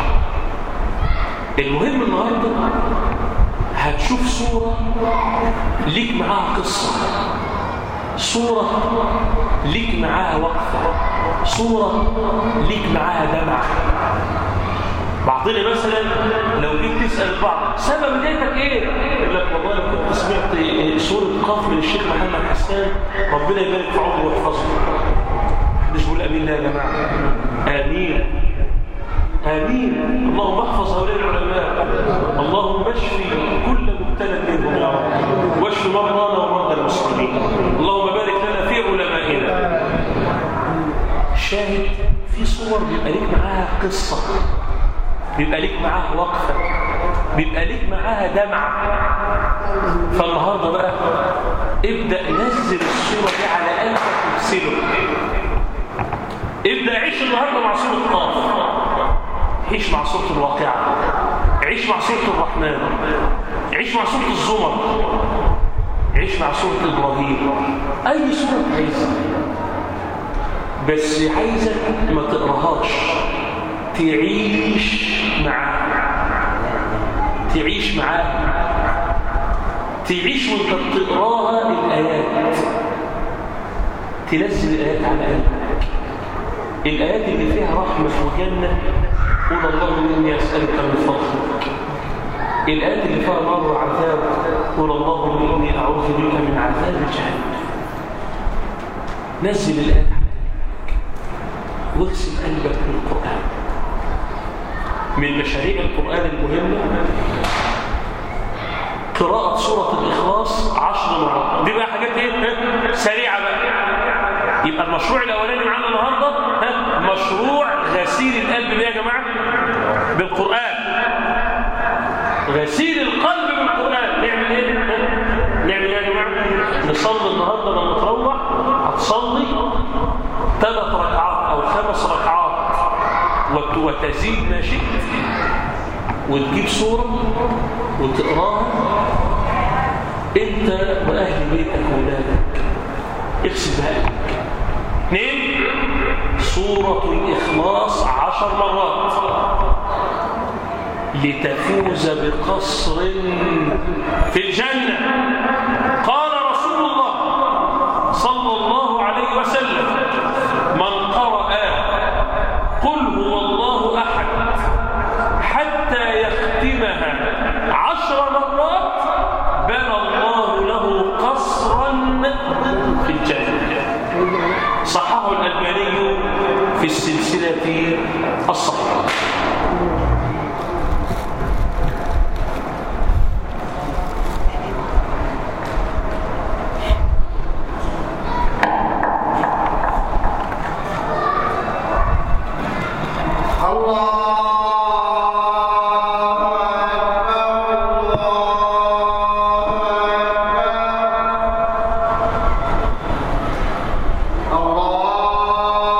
المهم النهارده هتشوف صوره ليك معاها قصه صورة ليك معاها وقفة صورة ليك معاها دمعة بعضنا مثلا لو جيت تسأل بعض سبب بدايتك ايه؟ يقول لك والله لو كنت سمعت سورة قاف من الشيخ محمد حسان ربنا يبارك في عمره ويحفظه محدش بيقول امين لا يا جماعة امين آمين اللهم احفظ هؤلاء العلماء اللهم اشفي كل مبتلى منهم يا رب واشف مرضانا ومرضى المسلمين اللهم بارك لنا في علمائنا شاهد في صور بيبقى ليك معاها قصة بيبقى ليك معاها وقفة بيبقى ليك معاها دمعة فالنهاردة بقى ابدأ نزل الصورة دي على قلبك واغسله ابدأ عيش النهاردة مع صورة قاف عيش مع صورة الواقعة عيش مع صورة الرحمن عيش مع صورة الزمر عيش مع صورة إبراهيم أي صورة عايزة بس عايزك ما تقراهاش تعيش معاها تعيش معاها تعيش وانت بتقراها الآيات تنزل الآيات على قلبك الآيات اللي فيها رحمة وجنة قول اللهم إني أسألك من فضلك الآيات اللي فيها نار وعذاب قول اللهم إني أعوذ بك من عذاب جهنم نزل الآيات واغسل قلبك بالقرآن من مشاريع القرآن المهمة قراءة سورة الإخلاص عشر مرات دي بقى حاجات ايه سريعة بقى يبقى المشروع الأولاني معانا النهاردة مشروع غسيل القلب بيه يا جماعة بالقرآن غسيل القلب بالقرآن نعمل ايه نعمل ايه يا جماعة نصلي النهاردة لما تروح هتصلي ثلاث ركعات أو خمس ركعات وتزيد ما شئت وتجيب صورة وتقراها انت واهل بيتك واولادك اغسل بقلبك اثنين سورة الإخلاص عشر مرات لتفوز بقصر في الجنة قال رسول الله صلى الله عليه وسلم من قرأ قل هو الله أحد حتى يختمها عشر مرات بنى الله له قصرا في الجنة صححه الألباني في السلسلة الصحيحة الله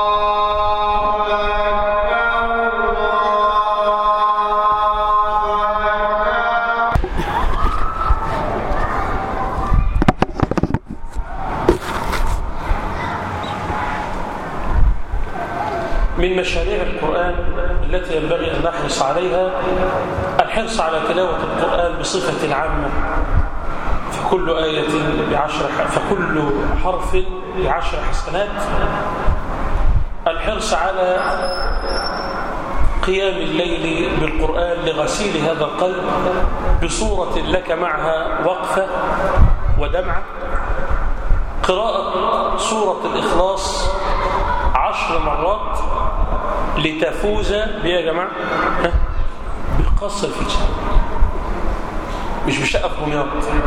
من مشاريع القرآن التي ينبغي أن نحرص عليها الحرص على تلاوة القرآن بصفة عامة فكل آية بعشر فكل حرف بعشر حسنات الحرص على قيام الليل بالقرآن لغسيل هذا القلب بصورة لك معها وقفة ودمعة قراءة سورة الإخلاص عشر مرات لتفوز بيه يا جماعة بالقصر في الجنة مش بشقة في دمياط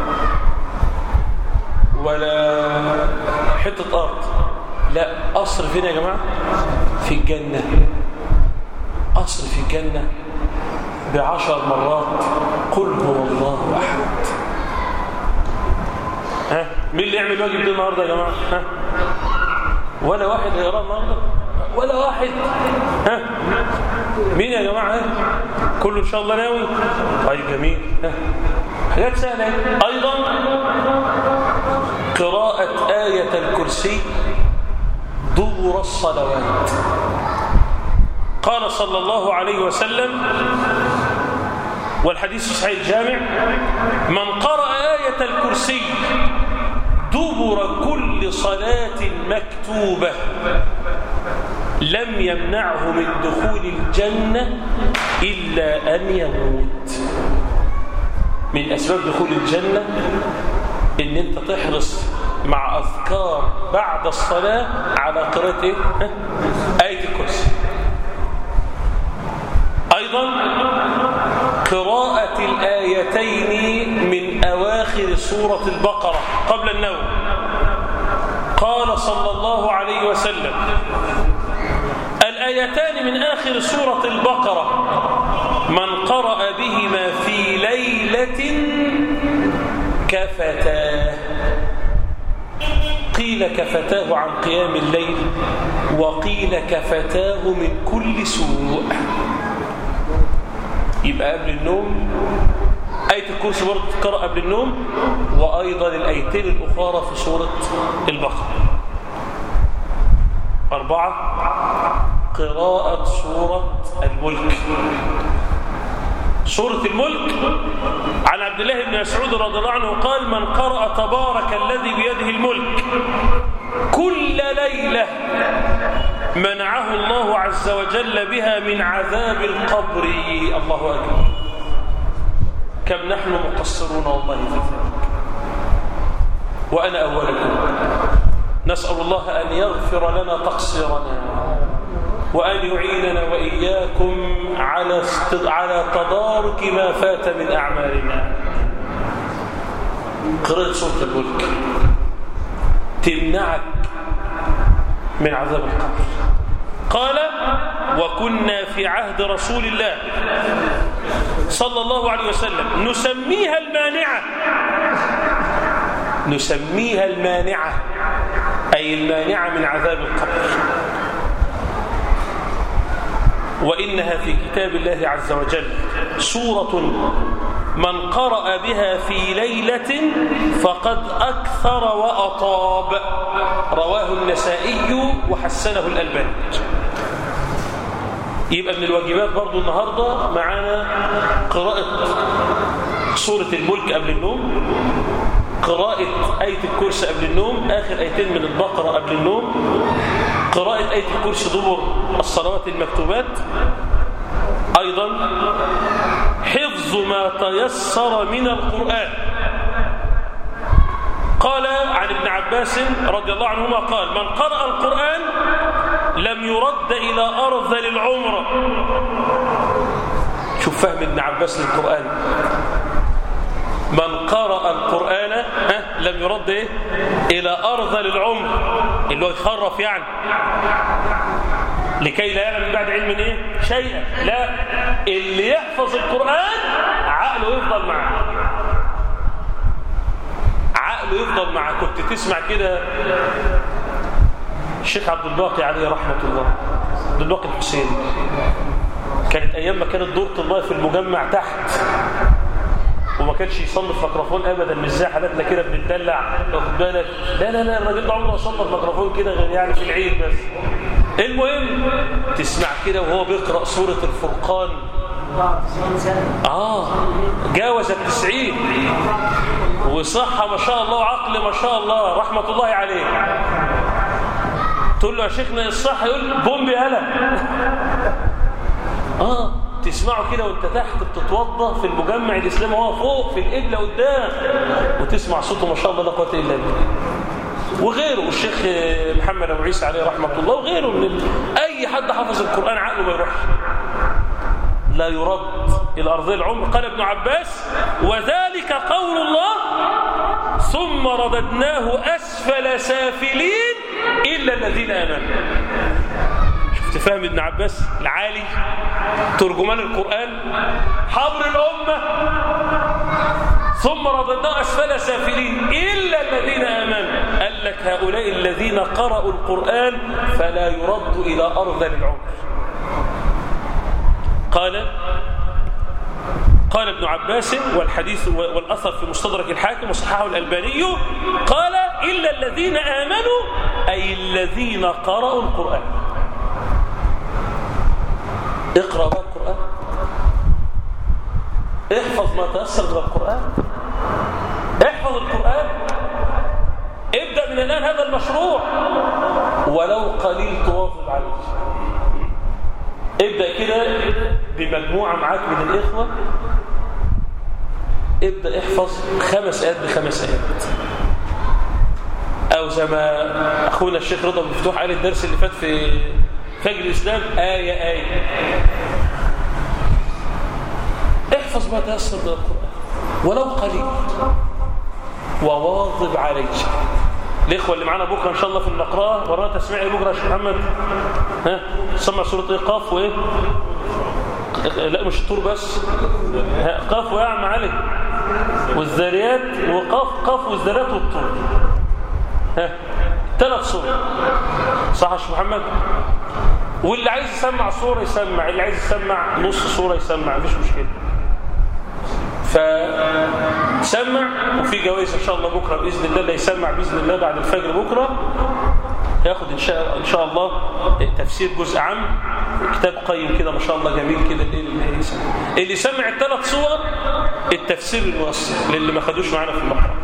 ولا حتة أرض لا قصر فين يا جماعة في الجنة قصر في الجنة بعشر مرات قل هو الله أحد ها مين اللي يعمل واجب ده النهارده يا جماعة ها ولا واحد هيقراه النهارده ولا واحد ها مين يا جماعة ها كله إن شاء الله ناوي طيب جميل ها حاجات سهلة أيضا قراءة آية الكرسي دور الصلوات قال صلى الله عليه وسلم والحديث صحيح الجامع من قرأ آية الكرسي دبر كل صلاة مكتوبة لم يمنعه من دخول الجنة إلا أن يموت من أسباب دخول الجنة إن أنت تحرص مع أذكار بعد الصلاة على قراءة إيه؟ آية الكرسي أيضا قراءة الآيتين من أواخر سورة البقرة قبل النوم قال صلى الله عليه وسلم الآيتان من آخر سورة البقرة من قرأ بهما في ليلة كفتاه قيل كفتاه عن قيام الليل وقيل كفتاه من كل سوء يبقى قبل النوم آية الكرسي برضه تقرأ قبل النوم وأيضا الآيتين الأخرى في سورة البقرة أربعة قراءة سورة الملك سورة الملك عن عبد الله بن مسعود رضي الله عنه قال من قرأ تبارك الذي بيده الملك كل ليلة منعه الله عز وجل بها من عذاب القبر الله أكبر كم نحن مقصرون والله في ذلك وأنا أولكم نسأل الله أن يغفر لنا تقصيرنا وأن يعيننا وإياكم على على تدارك ما فات من أعمالنا قراءة سورة الملك تمنعك من عذاب القبر قال وكنا في عهد رسول الله صلى الله عليه وسلم نسميها المانعة نسميها المانعة أي المانعة من عذاب القبر وإنها في كتاب الله عز وجل سورة من قرأ بها في ليلة فقد أكثر وأطاب رواه النسائي وحسنه الألباني يبقى من الواجبات برضو النهاردة معانا قراءة سورة الملك قبل النوم قراءة آية الكرسي قبل النوم آخر آيتين من البقرة قبل النوم قراءة آية الكرسي دبر الصلوات المكتوبات أيضا حفظ ما تيسر من القرآن قال عن ابن عباس رضي الله عنهما قال من قرأ القرآن لم يرد إلى أرذل العمر شوف فهم ابن عباس للقرآن من قرأ القرآن ها لم يرد إيه؟ إلى أرذل العمر اللي هو يخرف يعني لكي لا يعلم من بعد علم ايه شيئا لا اللي يحفظ القرآن عقله يفضل معه عقله يفضل معه كنت تسمع كده الشيخ عبد الباقي عليه رحمة الله عبد الباقي الحسين كانت أيام ما كانت دورة الله في المجمع تحت وما كانش يصلي في ميكروفون ابدا مش زي حالاتنا كده بنتدلع واخد بالك لا لا لا الراجل ده عمره صلى في ميكروفون كده غير يعني في العيد بس المهم تسمع كده وهو بيقرأ سورة الفرقان آه جاوز التسعين وصحة ما شاء الله وعقل ما شاء الله رحمة الله عليه تقول له يا شيخنا الصح يقول بومبي هلا آه تسمعه كده وانت تحت بتتوضى في المجمع الإسلامي وهو فوق في القبلة قدام وتسمع صوته ما شاء الله لا قوة إلا بالله وغيره الشيخ محمد أبو عيسى عليه رحمة الله وغيره من أي حد حفظ القرآن عقله ما يروحش لا يرد إلى أرض العمر قال ابن عباس وذلك قول الله ثم رددناه أسفل سافلين إلا الذين آمنوا شفت فهم ابن عباس العالي ترجمان القرآن حبر الأمة ثم رددناه أسفل سافلين إلا الذين آمنوا قال لك هؤلاء الذين قرأوا القرآن فلا يرد إلى أرض العمر قال قال ابن عباس والحديث والأثر في مستدرك الحاكم وصححه الألباني قال إلا الذين آمنوا أي الذين قرأوا القرآن اقرأ بقى القرآن احفظ ما تيسر من القرآن احفظ القرآن ابدأ من الآن هذا المشروع ولو قليل تواظب عليه ابدأ كده بمجموعة معاك من الإخوة ابدأ احفظ خمس آيات بخمس آيات أو زي ما أخونا الشيخ رضا مفتوح قال الدرس اللي فات في فجر الإسلام آية آية احفظ ما تيسر من القرآن ولو قليل وواظب عليه الإخوة اللي معانا بكرة إن شاء الله في المقرأة ورانا تسميع بكرة يا شيخ محمد ها سمع سورة إيه قاف وإيه لا مش الطور بس ها قاف ويا عم علي والذاريات وقاف قاف والذاريات والطور ها ثلاث صور صح يا شيخ محمد واللي عايز يسمع صورة يسمع اللي عايز يسمع نص صورة يسمع مفيش مشكلة فسمع وفي جوائز ان شاء الله بكره باذن الله اللي يسمع باذن الله بعد الفجر بكره ياخد ان شاء ان شاء الله تفسير جزء عام كتاب قيم كده ما شاء الله جميل كده اللي يسمع اللي يسمع الثلاث صور التفسير الموصل للي ما خدوش معانا في المقرأ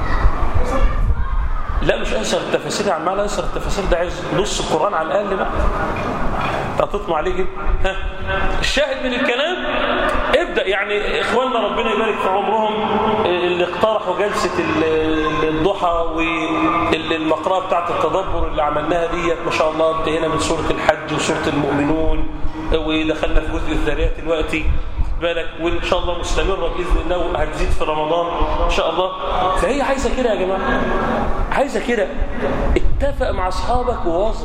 لا مش انسر التفاسير يا عمال انسر التفاسير ده عايز نص القران على الاقل بقى هتطمع عليه جدا ها الشاهد من الكلام ابدأ يعني إخواننا ربنا يبارك في عمرهم اللي اقترحوا جلسة الضحى والمقرأة بتاعة التدبر اللي عملناها ديت ما شاء الله انتهينا من سورة الحج وسورة المؤمنون ودخلنا في جزء الذريات دلوقتي بالك وان شاء الله مستمره باذن الله وهتزيد في رمضان ان شاء الله فهي عايزه كده يا جماعه عايزه كده اتفق مع اصحابك وواظب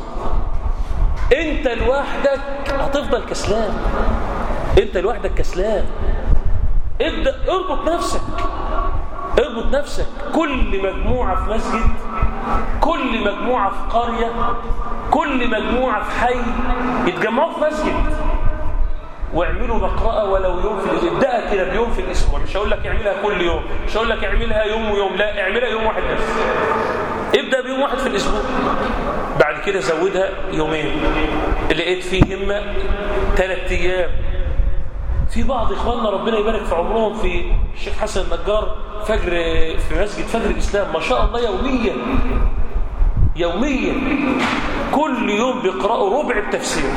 انت لوحدك هتفضل كسلان انت لوحدك كسلان ابدأ اربط نفسك اربط نفسك كل مجموعة في مسجد كل مجموعة في قرية كل مجموعة في حي يتجمعوا في مسجد واعملوا مقرأة ولو يوم في الأسبوع ابدأ كده بيوم في الأسبوع مش هقول لك اعملها كل يوم مش هقول لك اعملها يوم ويوم لا اعملها يوم واحد بس ابدأ بيوم واحد في الأسبوع بعد كده زودها يومين لقيت فيه همة ثلاث أيام في بعض إخواننا ربنا يبارك في عمرهم في الشيخ حسن النجار فجر في مسجد فجر الإسلام ما شاء الله يوميا يوميا كل يوم بيقرأوا ربع التفسير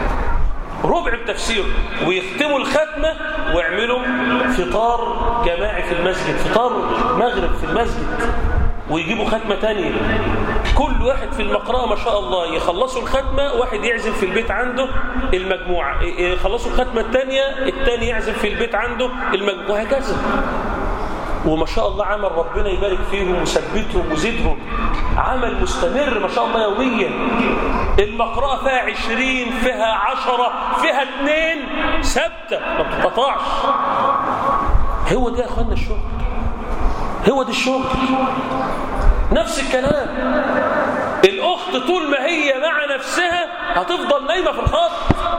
ربع التفسير ويختموا الختمة ويعملوا فطار جماعي في المسجد فطار مغرب في المسجد ويجيبوا ختمة تانية كل واحد في المقرأة ما شاء الله يخلصوا الختمة واحد يعزم في البيت عنده المجموعة يخلصوا الختمة التانية التاني يعزم في البيت عنده المجموعة وهكذا وما شاء الله عمل ربنا يبارك فيهم وثبتهم وزدهم عمل مستمر ما شاء الله يوميا المقرأة فيها عشرين فيها عشرة فيها اتنين ثابتة ما بتقطعش هو ده يا اخوانا الشغل هو ده الشغل نفس الكلام الأخت طول ما هي مع نفسها هتفضل نايمة في الخط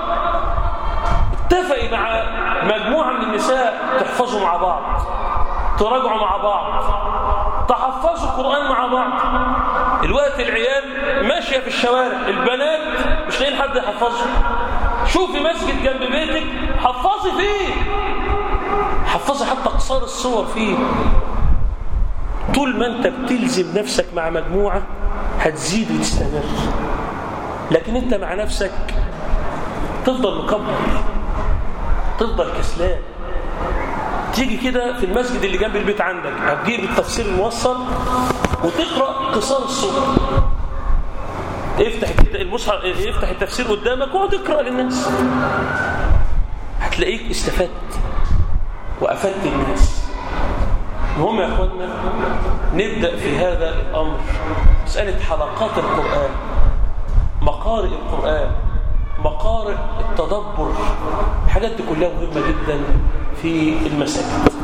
اتفقي مع مجموعة من النساء تحفظوا مع بعض تراجعوا مع بعض تحفظوا القرآن مع بعض الوقت العيال ماشية في الشوارع البنات مش لاقيين حد يحفظه شوفي مسجد جنب بيتك حفظي فيه حفظي حتى قصار الصور فيه طول ما انت بتلزم نفسك مع مجموعة هتزيد وتستمر لكن انت مع نفسك تفضل مكبر تفضل كسلان تيجي كده في المسجد اللي جنب البيت عندك هتجيب التفسير الموصل وتقرأ قصار الصور افتح المصحف افتح التفسير قدامك واقعد اقرا للناس هتلاقيك استفدت وافدت الناس المهم يا اخوانا نبدا في هذا الامر مساله حلقات القران مقارئ القران مقارئ التدبر الحاجات دي كلها مهمه جدا في المساجد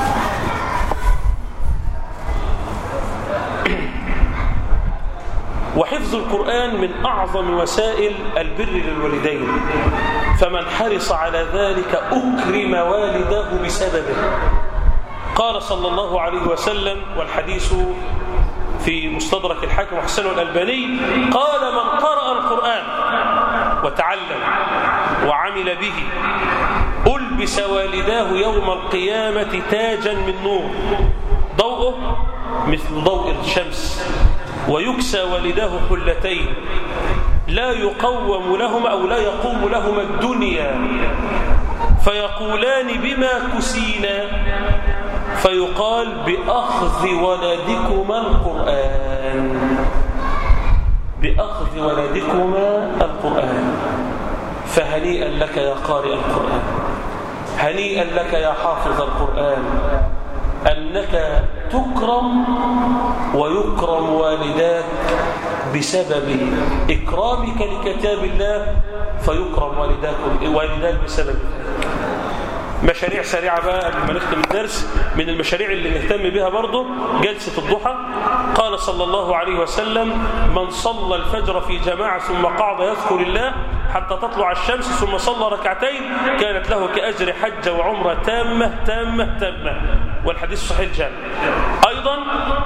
وحفظ القرآن من أعظم وسائل البر للوالدين فمن حرص على ذلك أكرم والداه بسببه قال صلى الله عليه وسلم والحديث في مستدرك الحاكم وحسنه الألباني قال من قرأ القرآن وتعلم وعمل به ألبس والداه يوم القيامة تاجا من نور ضوءه مثل ضوء الشمس ويكسى والداه حلتين لا يقوم لهما أو لا يقوم لهما الدنيا فيقولان بما كسينا فيقال بأخذ ولدكما القرآن بأخذ ولدكما القرآن فهنيئا لك يا قارئ القرآن هنيئا لك يا حافظ القرآن أنك تكرم ويكرم والداك بسبب إكرامك لكتاب الله فيكرم والداك والداك بسبب مشاريع سريعة بقى قبل ما نختم الدرس من المشاريع اللي نهتم بها برضه جلسة الضحى قال صلى الله عليه وسلم من صلى الفجر في جماعة ثم قعد يذكر الله حتى تطلع الشمس ثم صلى ركعتين كانت له كأجر حجة وعمرة تامة تامة تامة والحديث صحيح الجامع أيضا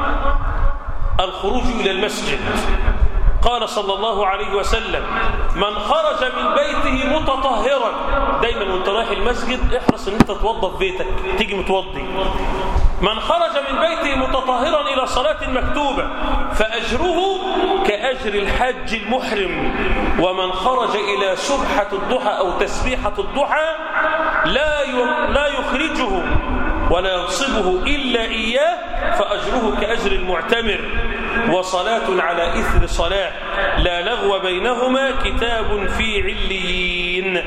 الخروج إلى المسجد قال صلى الله عليه وسلم من خرج من بيته متطهرا دايما وانت رايح المسجد احرص ان انت توضى في بيتك تيجي متوضي من خرج من بيته متطهرا الى صلاة مكتوبة فاجره كاجر الحج المحرم ومن خرج الى سبحة الضحى او تسبيحة الضحى لا لا يخرجه ولا ينصبه إلا إياه فأجره كأجر المعتمر وصلاة على إثر صلاة لا لغو بينهما كتاب في عليين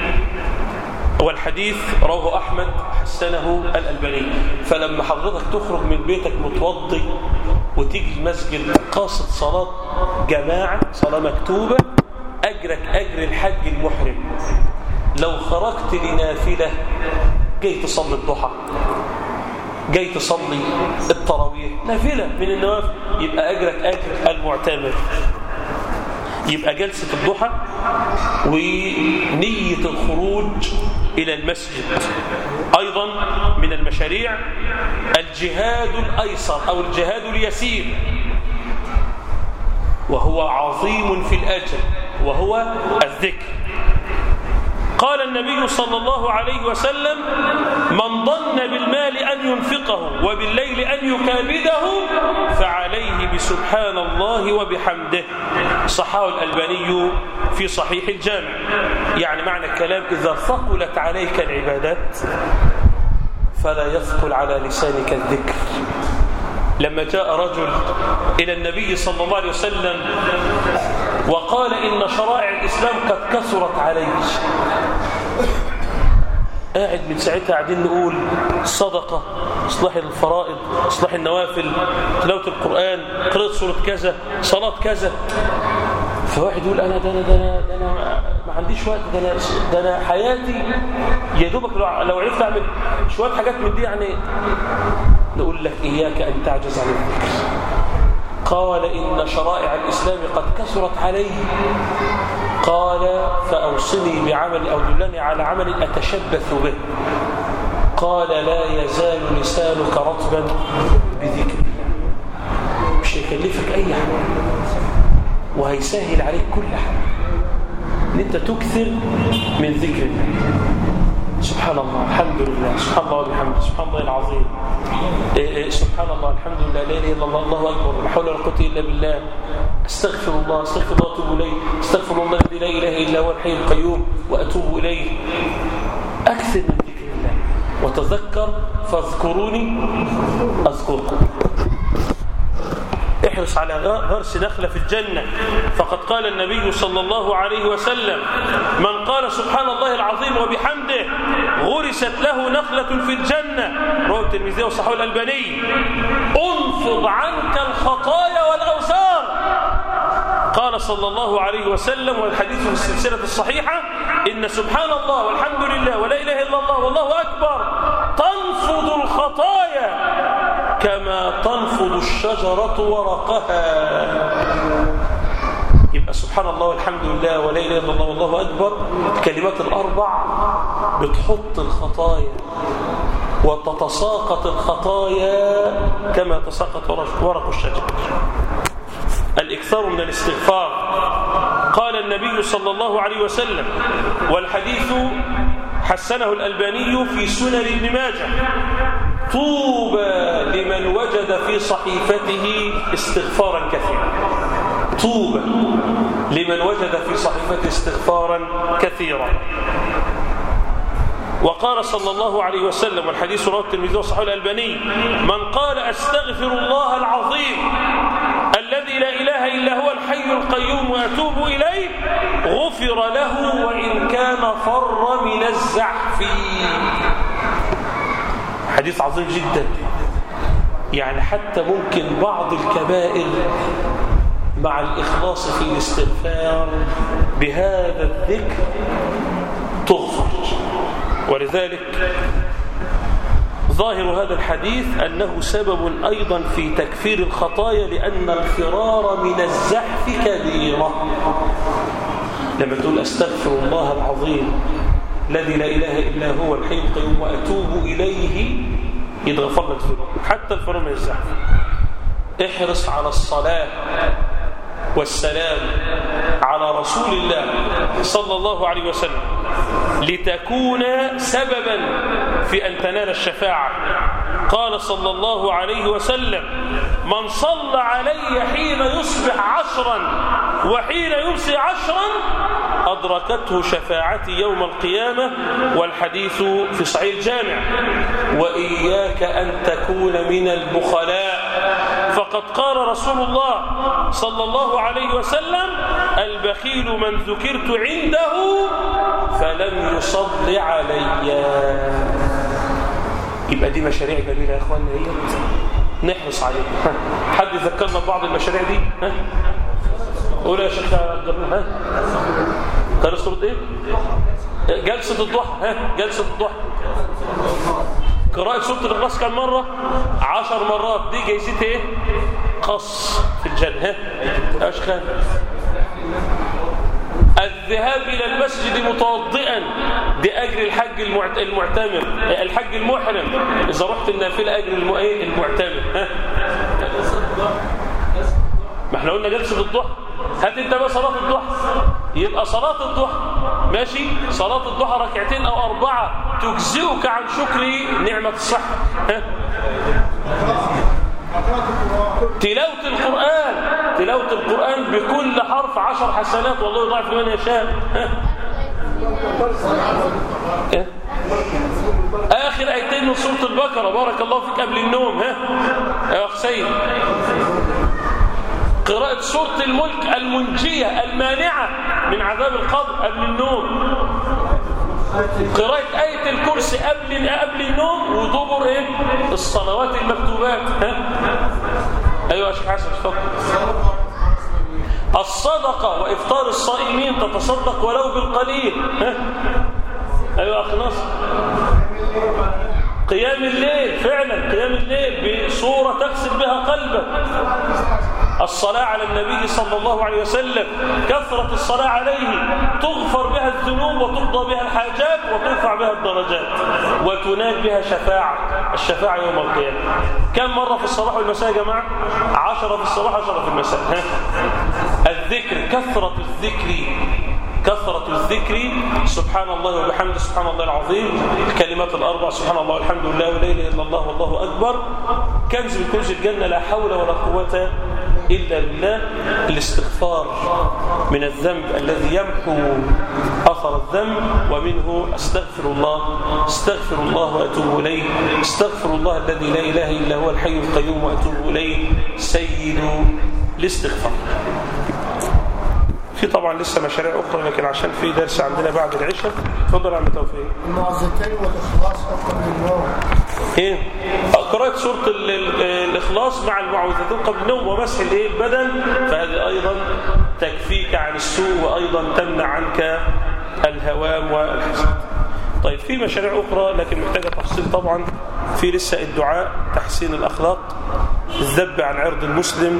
والحديث رواه أحمد حسنه الألباني فلما حضرتك تخرج من بيتك متوضي وتيجي المسجد قاصد صلاة جماعة صلاة مكتوبة أجرك أجر الحج المحرم لو خرجت لنافلة جاي تصلي الضحى جاي تصلي التراويح نافلة من النوافل يبقى أجرك أجر المعتمر يبقى جلسة الضحى ونية الخروج إلى المسجد أيضا من المشاريع الجهاد الأيسر أو الجهاد اليسير وهو عظيم في الأجر وهو الذكر قال النبي صلى الله عليه وسلم من ظن بالمال أن ينفقه وبالليل أن يكابده فعليه بسبحان الله وبحمده صحاه الألباني في صحيح الجامع يعني معنى الكلام إذا ثقلت عليك العبادات فلا يثقل على لسانك الذكر لما جاء رجل إلى النبي صلى الله عليه وسلم وقال إن شرائع الإسلام قد كثرت علي قاعد من ساعتها قاعدين نقول صدقة إصلاح الفرائض إصلاح النوافل تلاوة القرآن قراءة سورة كذا صلاة كذا فواحد يقول أنا ده أنا ده أنا, ده أنا ما عنديش وقت ده أنا, ده أنا حياتي يا دوبك لو عرفت أعمل شوية حاجات من دي يعني نقول لك إياك أن تعجز عن الذكر قال إن شرائع الإسلام قد كثرت علي قال فأوصني بعمل أو دلني على عمل أتشبث به قال لا يزال لسانك رطبا بذكر مش هيكلفك أي حاجة وهيسهل عليك كل حاجة ان انت تكثر من ذكر الله سبحان الله الحمد لله سبحان الله وبحمده سبحان الله العظيم إيه إيه سبحان الله الحمد لله لا اله الا الله الله اكبر لا حول ولا قوه الا بالله استغفر الله استغفر الله واتوب اليه استغفر الله الذي لا اله الا هو الحي القيوم واتوب اليه اكثر من ذكر الله وتذكر فاذكروني اذكركم احرص على غرس نخلة في الجنة فقد قال النبي صلى الله عليه وسلم من قال سبحان الله العظيم وبحمده غرست له نخلة في الجنة رواه الترمذي وصححه الألباني انفض عنك الخطايا والأوزار قال صلى الله عليه وسلم والحديث في السلسلة الصحيحة إن سبحان الله والحمد لله ولا إله إلا الله والله أكبر تنفض الخطايا كما تنفض الشجرة ورقها يبقى سبحان الله والحمد لله ولا إله إلا الله والله أكبر الكلمات الأربع بتحط الخطايا وتتساقط الخطايا كما تساقط ورق الشجر الإكثار من الاستغفار قال النبي صلى الله عليه وسلم والحديث حسنه الألباني في سنن ابن ماجه طوبى لمن وجد في صحيفته استغفارا كثيرا طوبى لمن وجد في صحيفته استغفارا كثيرا وقال صلى الله عليه وسلم والحديث رواه الترمذي وصححه الألباني من قال أستغفر الله العظيم الذي لا إله إلا هو الحي القيوم وأتوب إليه غفر له وإن كان فر من الزحف حديث عظيم جدا يعني حتى ممكن بعض الكبائر مع الإخلاص في الاستغفار بهذا الذكر تغفر ولذلك ظاهر هذا الحديث أنه سبب أيضا في تكفير الخطايا لأن الفرار من الزحف كبيرة لما تقول أستغفر الله العظيم الذي لا إله إلا هو الحي القيوم وأتوب إليه يتغفر لك ذنوب حتى الفرار من الزحف احرص على الصلاة والسلام على رسول الله صلى الله عليه وسلم لتكون سببا في أن تنال الشفاعة قال صلى الله عليه وسلم من صلى علي حين يصبح عشرا وحين يمسي عشرا أدركته شفاعتي يوم القيامة والحديث في صحيح الجامع وإياك أن تكون من البخلاء فقد قال رسول الله صلى الله عليه وسلم البخيل من ذكرت عنده فلم يصل علي يبقى دي مشاريع جميلة يا اخواننا هي نحرص عليها حد يذكرنا ببعض المشاريع دي ها قول يا شيخ ها قال صورة ايه جلسة الضحى ها جلسة الضحى قراءة سورة الإخلاص كم مرة؟ عشر مرات دي جايزتها ايه؟ قص في الجنة ها؟ ايش خان؟ الذهاب إلى المسجد متوضئا دي أجر الحج المعتمر الحج المحرم إذا رحت النافلة أجر المعتمر ها؟ ما احنا قلنا جلسة الضحى هات انت بقى صلاة الضحى يبقى صلاة الضحى ماشي صلاة الضحى ركعتين أو أربعة تجزئك عن شكر نعمة الصحة ها؟ تلاوة القرآن تلاوة القرآن بكل حرف عشر حسنات والله يضاعف لمن يشاء ها؟ ها؟ آخر آيتين من سورة البقرة بارك الله فيك قبل النوم ها يا أخ سيد قراءة سورة الملك المنجية المانعة من عذاب القبر قبل النوم قراءة آية الكرسي قبل قبل النوم ودبر ايه الصلوات المكتوبات ها ايوه يا شيخ حسن اتفضل الصدقة وإفطار الصائمين تتصدق ولو بالقليل ها ايوه اخي نصر قيام الليل فعلا قيام الليل بصورة تكسب بها قلبك الصلاة على النبي صلى الله عليه وسلم كثرة الصلاة عليه تغفر بها الذنوب وتقضى بها الحاجات وترفع بها الدرجات وتنال بها شفاعة الشفاعة يوم القيامة كم مرة في الصباح والمساء يا جماعة عشرة في الصباح عشرة في المساء ها؟ الذكر كثرة الذكر كثرة الذكر سبحان الله وبحمده سبحان الله العظيم الكلمات الأربع سبحان الله والحمد لله ولا إله إلا الله والله أكبر كنز من كنوز الجنة لا حول ولا قوة إلا بالله الاستغفار من الذنب الذي يمحو أثر الذنب ومنه أستغفر الله استغفر الله وأتوب إليه استغفر الله الذي لا إله إلا هو الحي القيوم وأتوب إليه سيد الاستغفار في طبعا لسه مشاريع أخرى لكن عشان في درس عندنا بعد العشاء اتفضل يا عم توفيق المعوذتين والإخلاص أفضل من النوم ايه قراءة سورة ال- ال- الإخلاص مع المعوذتين قبل النوم ومسح الايه البدن فهذه أيضا تكفيك عن السوء وأيضا تمنع عنك الهوام والحسد طيب في مشاريع أخرى لكن محتاجة تفصيل طبعا في لسه الدعاء تحسين الأخلاق الذب عن عرض المسلم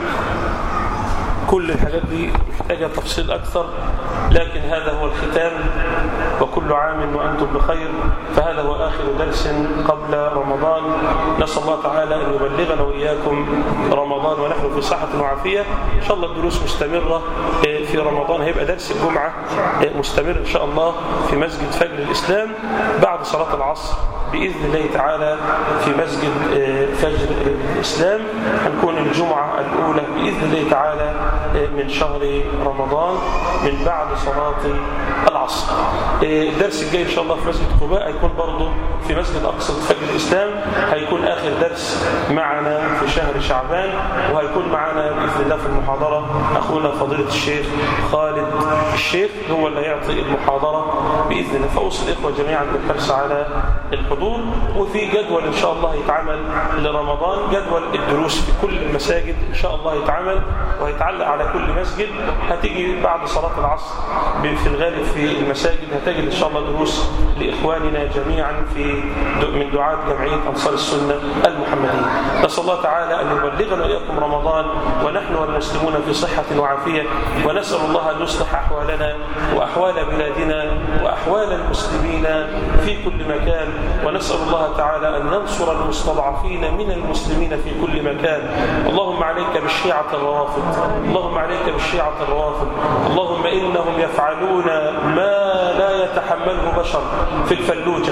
كل الحاجات دي محتاجة تفصيل أكثر لكن هذا هو الختام وكل عام وأنتم بخير فهذا هو آخر درس قبل رمضان نسأل الله تعالى أن يبلغنا وإياكم رمضان ونحن في صحة وعافية إن شاء الله الدروس مستمرة آه، في رمضان هيبقى درس الجمعة آه، مستمر إن شاء الله في مسجد فجر الإسلام بعد صلاة العصر بإذن الله تعالى في مسجد آه، فجر الإسلام هنكون الجمعة الأولى بإذن الله تعالى آه، من شهر رمضان من بعد صلاة العصر آه، الدرس الجاي إن شاء الله في مسجد قباء هيكون برضه في مسجد أقصى فجر الإسلام هيكون آخر درس معنا في شهر شعبان وهيكون معنا بإذن الله في المحاضرة أخونا فضيلة الشيخ خالد الشيخ هو اللي هيعطي المحاضرة بإذن الله فأوصي الإخوة جميعا بالحرص على الحضور وفي جدول إن شاء الله يتعمل لرمضان جدول الدروس في كل المساجد إن شاء الله يتعمل وهيتعلق على كل مسجد هتيجي بعد صلاة العصر في الغالب في المساجد هتجد إن شاء الله دروس لإخواننا جميعا في من دعاة جمعية أنصار السنة المحمدية نسأل الله تعالى أن يبلغنا وإياكم رمضان ونحن والمسلمون في صحة وعافية ونسأل الله أن يصلح أحوالنا وأحوال بلادنا وأحوال المسلمين في كل مكان ونسأل الله تعالى أن ينصر المستضعفين من المسلمين في كل مكان اللهم عليك بالشيعة الروافض اللهم عليك بالشيعة الروافض اللهم إنهم يفعلون ما لا يتحمله بشر في الفلوجة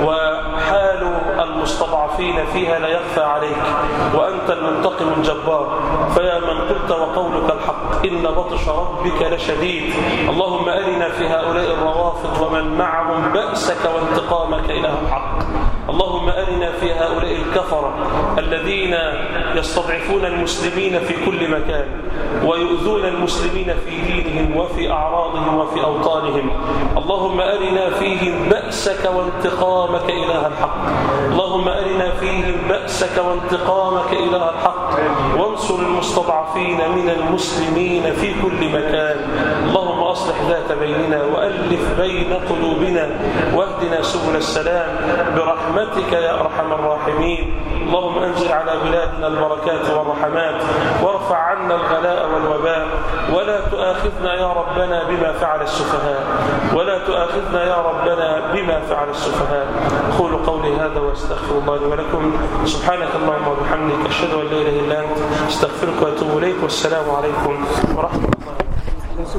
وحال المستضعفين فيها لا يخفى عليك وأنت المنتقم الجبار فيا من قلت وقولك الحق إن بطش ربك لشديد اللهم أرنا في هؤلاء الروافض ومن معهم بأسك وانتقامك إله الحق اللهم أرنا في هؤلاء الكفرة الذين يستضعفون المسلمين في كل مكان ويؤذون المسلمين في دينهم وفي أعراضهم وفي أوطانهم اللهم أرنا فيهم بأسك وانتقامك إله الحق اللهم أرنا فيهم بأسك وانتقامك إله الحق وانصر المستضعفين من المسلمين في كل مكان اللهم أصلح ذات بيننا وألف بين قلوبنا واهدنا سبل السلام برحمتك يا أرحم الراحمين اللهم أنزل على بلادنا البركات والرحمات وارفع عنا الغلاء والوباء ولا تؤاخذنا يا ربنا بما فعل السفهاء ولا تؤاخذنا يا ربنا بما فعل السفهاء قولوا قولي هذا واستغفر الله لي ولكم سبحانك اللهم وبحمدك أشهد أن لا إله إلا أنت استغفرك وأتوب إليك والسلام عليكم ورحمة الله